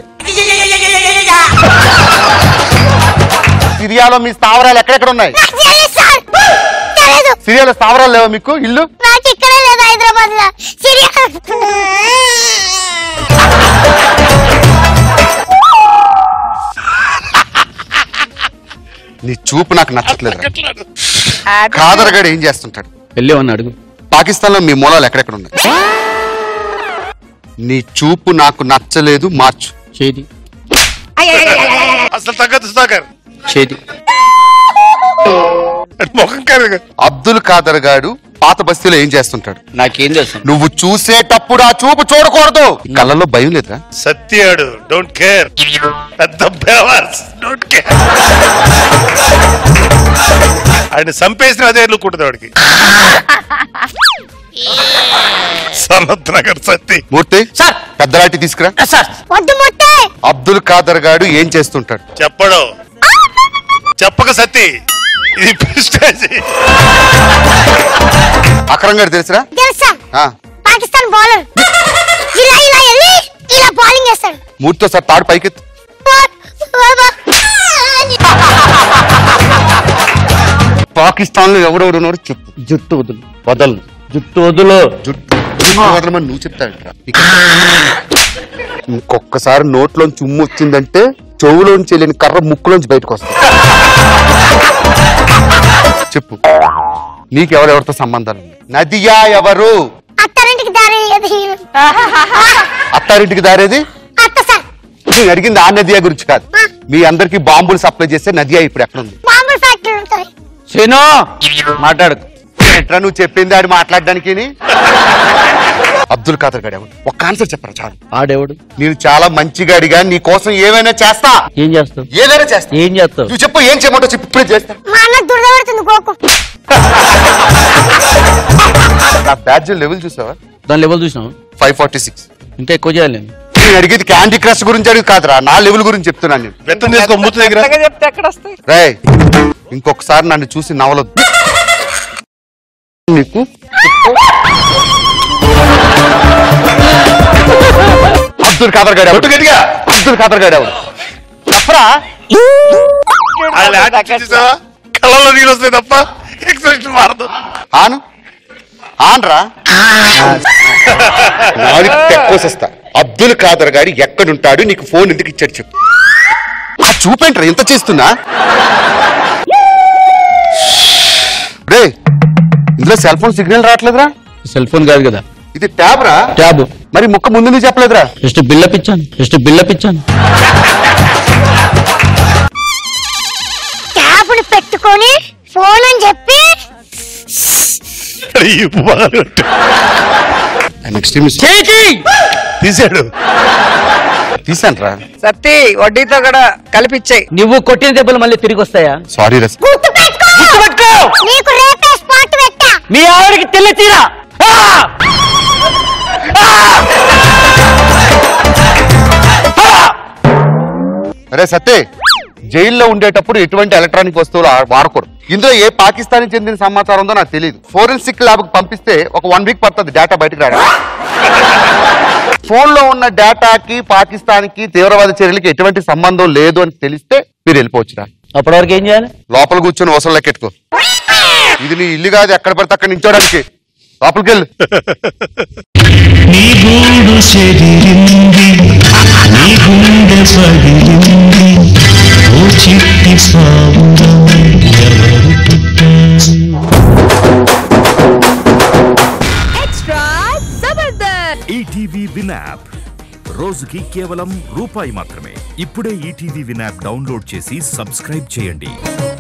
సిరియాలో మీ స్థావరాలు ఎక్కడెక్కడ ఉన్నాయి నాకు తెలియదు సార్ తెలియదు సిరియాలో స్థావరాలు లేవా మీకు ఇల్లు నాకు ఇక్కడే లేదు హైదరాబాద్ లో సిరియా నీ చూపు నాకు నచ్చట్లేదు కాదర్ గాడు ఏం చేస్తుంటాడు వెళ్ళేవన్నా అడుగు పాకిస్తాన్ లో మీ మూలాలు ఎక్కడెక్కడ ఉన్నాయి నీ చూపు నాకు నచ్చలేదు మార్చు చేతి అసలు తగ్గదు సుధాకర్ చేతి ముఖం కరగ అబ్దుల్ ఖాదర్ గాడు పాత బస్తీలో ఏం చేస్తుంటాడు నాకేం తెలుసు నువ్వు చూసేటప్పుడు ఆ చూపు చూడకూడదు ఈ కళ్ళల్లో భయం లేదురా సత్యాడు డోంట్ కేర్ పెద్ద బేవర్స్ డోంట్ కేర్ ఆయన చంపేసిన అదే లుక్కుంటుంది వాడికి సనత్ నగర్ సత్తి మూర్తి పెద్దలాటి తీసుకురా వద్దు మొత్తే అబ్దుల్ ఖాదర్ గాడు ఏం చేస్తుంటాడు చెప్పడు చెప్పక సత్తి ఇది ప్రెస్టేజ్ అక్రమ్ గారు తెలుసురా తెలుసా ఆ, పాకిస్తాన్ బౌలర్ ఇలా ఇలా వెళ్ళి ఇలా బౌలింగ్ చేస్తాడు మూర్తితో సార్ తాడు పైకెత్తు పాకిస్తాన్ లో ఎవరెవరు ఉన్నారు చెప్పు జుట్టు వదులు వదలు జుట్టు వదులు జుట్టు జుట్టు వదలమని నువ్వు చెప్తాడంట ఇంకొకసారి నోట్లోంచి ఉమ్ము వచ్చిందంటే చెవులోంచి వెళ్ళిన కర్ర ముక్కులోంచి బయటకు వస్తుంది చెప్పు నీకెవరెవరితో సంబంధాలు ఉన్నాయి నదియా ఎవరు అత్తారింటికి దారి అది అత్తారింటికి దారేది అత్త సార్ నేను అడిగింది ఆ నదియా గురించి కాదు మీ అందరికి బాంబులు సప్లై చేస్తే నదియా ఇప్పుడు ఎక్కడ ఉంది బాంబుల ఫ్యాక్టరీ ఉంటుంది శనో మాట్లాడు ఎట్లా నువ్వు చెప్పింది ఆడు మాట్లాడడానికి అబ్దుల్ ఖాదర్ గారు ఎవరు ఒక్క ఆన్సర్ చెప్పరా చాలు ఆడేవాడు నేను చాలా మంచిగాడిగా నీ కోసం ఏమైనా చేస్తా ఏం చేస్తావు ఏదైనా చేస్తా ఏం చేస్తావు నువ్వు చెప్పు ఏం చేయమంటావు చెప్పు ఇప్పుడే చేస్తా మా అన్న దురద పెడుతుంది గోకు నా బ్యాడ్జ్ లెవెల్ చూసావా దాని లెవెల్ చూసినావు ఫైవ్ ఫార్టీ సిక్స్ ఇంకా ఎక్కువ చేయాలి నేను. నేను అడిగేది క్యాండీ క్రష్ గురించి అడిగి కాదురా నా లెవెల్ గురించి చెప్తున్నాను నేను వ్యక్తం చేసుకో మూత దగ్గర కొత్తగా చెప్తే ఎక్కడ వస్తాయి రే ఇంకొకసారి నన్ను చూసి నవలొద్దు నీకు అబ్దుల్ ఖాదర్ గారు ఎవరు? అబ్దుల్ ఖాదర్ గారు ఎవరు చెప్పరా ఆయన యాక్టింగ్ చూసావా కళ్ళలో నీళ్ళు వస్తాయి తప్ప ఎక్స్ప్రెషన్ మారదు ఆను ఆన్రా నాలుగు తెక్కోసేస్తా అబ్దుల్ ఖాదర్ గారు ఎక్కడుంటాడు నీకు ఫోన్ ఎందుకు ఇచ్చాడు చెప్పు ఆ చూపేంట్రా ఇంత చేస్తున్నా రే ఇందులో సెల్ ఫోన్ సిగ్నల్ రావట్లేదురా సెల్ ఫోన్ కాదు కదా ఇది ట్యాబ్ రా ట్యాబ్ మరి ముక్క ముందు నుంచి చెప్పలేదురా జస్ట్ బిల్లప్ ఇచ్చాను జస్ట్ బిల్లప్ ఇచ్చాను ట్యాబ్ని పెట్టుకొని ఫోన్ అని చెప్పి తీసాడు తీసాను రా సత్తి వడ్డీతో కూడా కలిపిచ్చాయి నువ్వు కొట్టిన దెబ్బలు మళ్ళీ తిరిగి వస్తాయా సారీ రా గుర్తు పెట్టుకో నీకు రేపే స్పాట్ పెట్టా మీ ఆవిడకి తెల్ల తీరా అరే సత్తే జైల్లో ఉండేటప్పుడు ఎటువంటి ఎలక్ట్రానిక్ వస్తువులు ఆ- వాడకూడదు ఇందులో ఏ పాకిస్తాన్ చెందిన సమాచారం ఉందో నాకు తెలియదు ఫోరెన్సిక్ ల్యాబ్ కి పంపిస్తే ఒక వన్ వీక్ పడుతుంది డేటా బయటకు రావడం ఫోన్ లో ఉన్న డేటాకి పాకిస్తాన్ కి తీవ్రవాద చర్యలకి ఎటువంటి సంబంధం లేదు అని తెలిస్తే మీరు వెళ్ళిపోవచ్చురా అప్పటి వరకు ఏం చేయాలి లోపల కూర్చొని వసలు లెక్కెట్టుకో ఇది నీ ఇల్లు కాదు ఎక్కడ పడితే అక్కడ నించోడానికి లోపలికి వెళ్ళు నీ గూడు చెదిరింది నీ గుండె పగిలింది ఓ చిట్టి సావురం ఎవరు extra Jabardasth ETV win app రోజుకి కేవలం రూపాయి మాత్రమే ఇప్పుడే ఈటీవీ విన్ యాప్ డౌన్లోడ్ చేసి సబ్స్క్రైబ్ చేయండి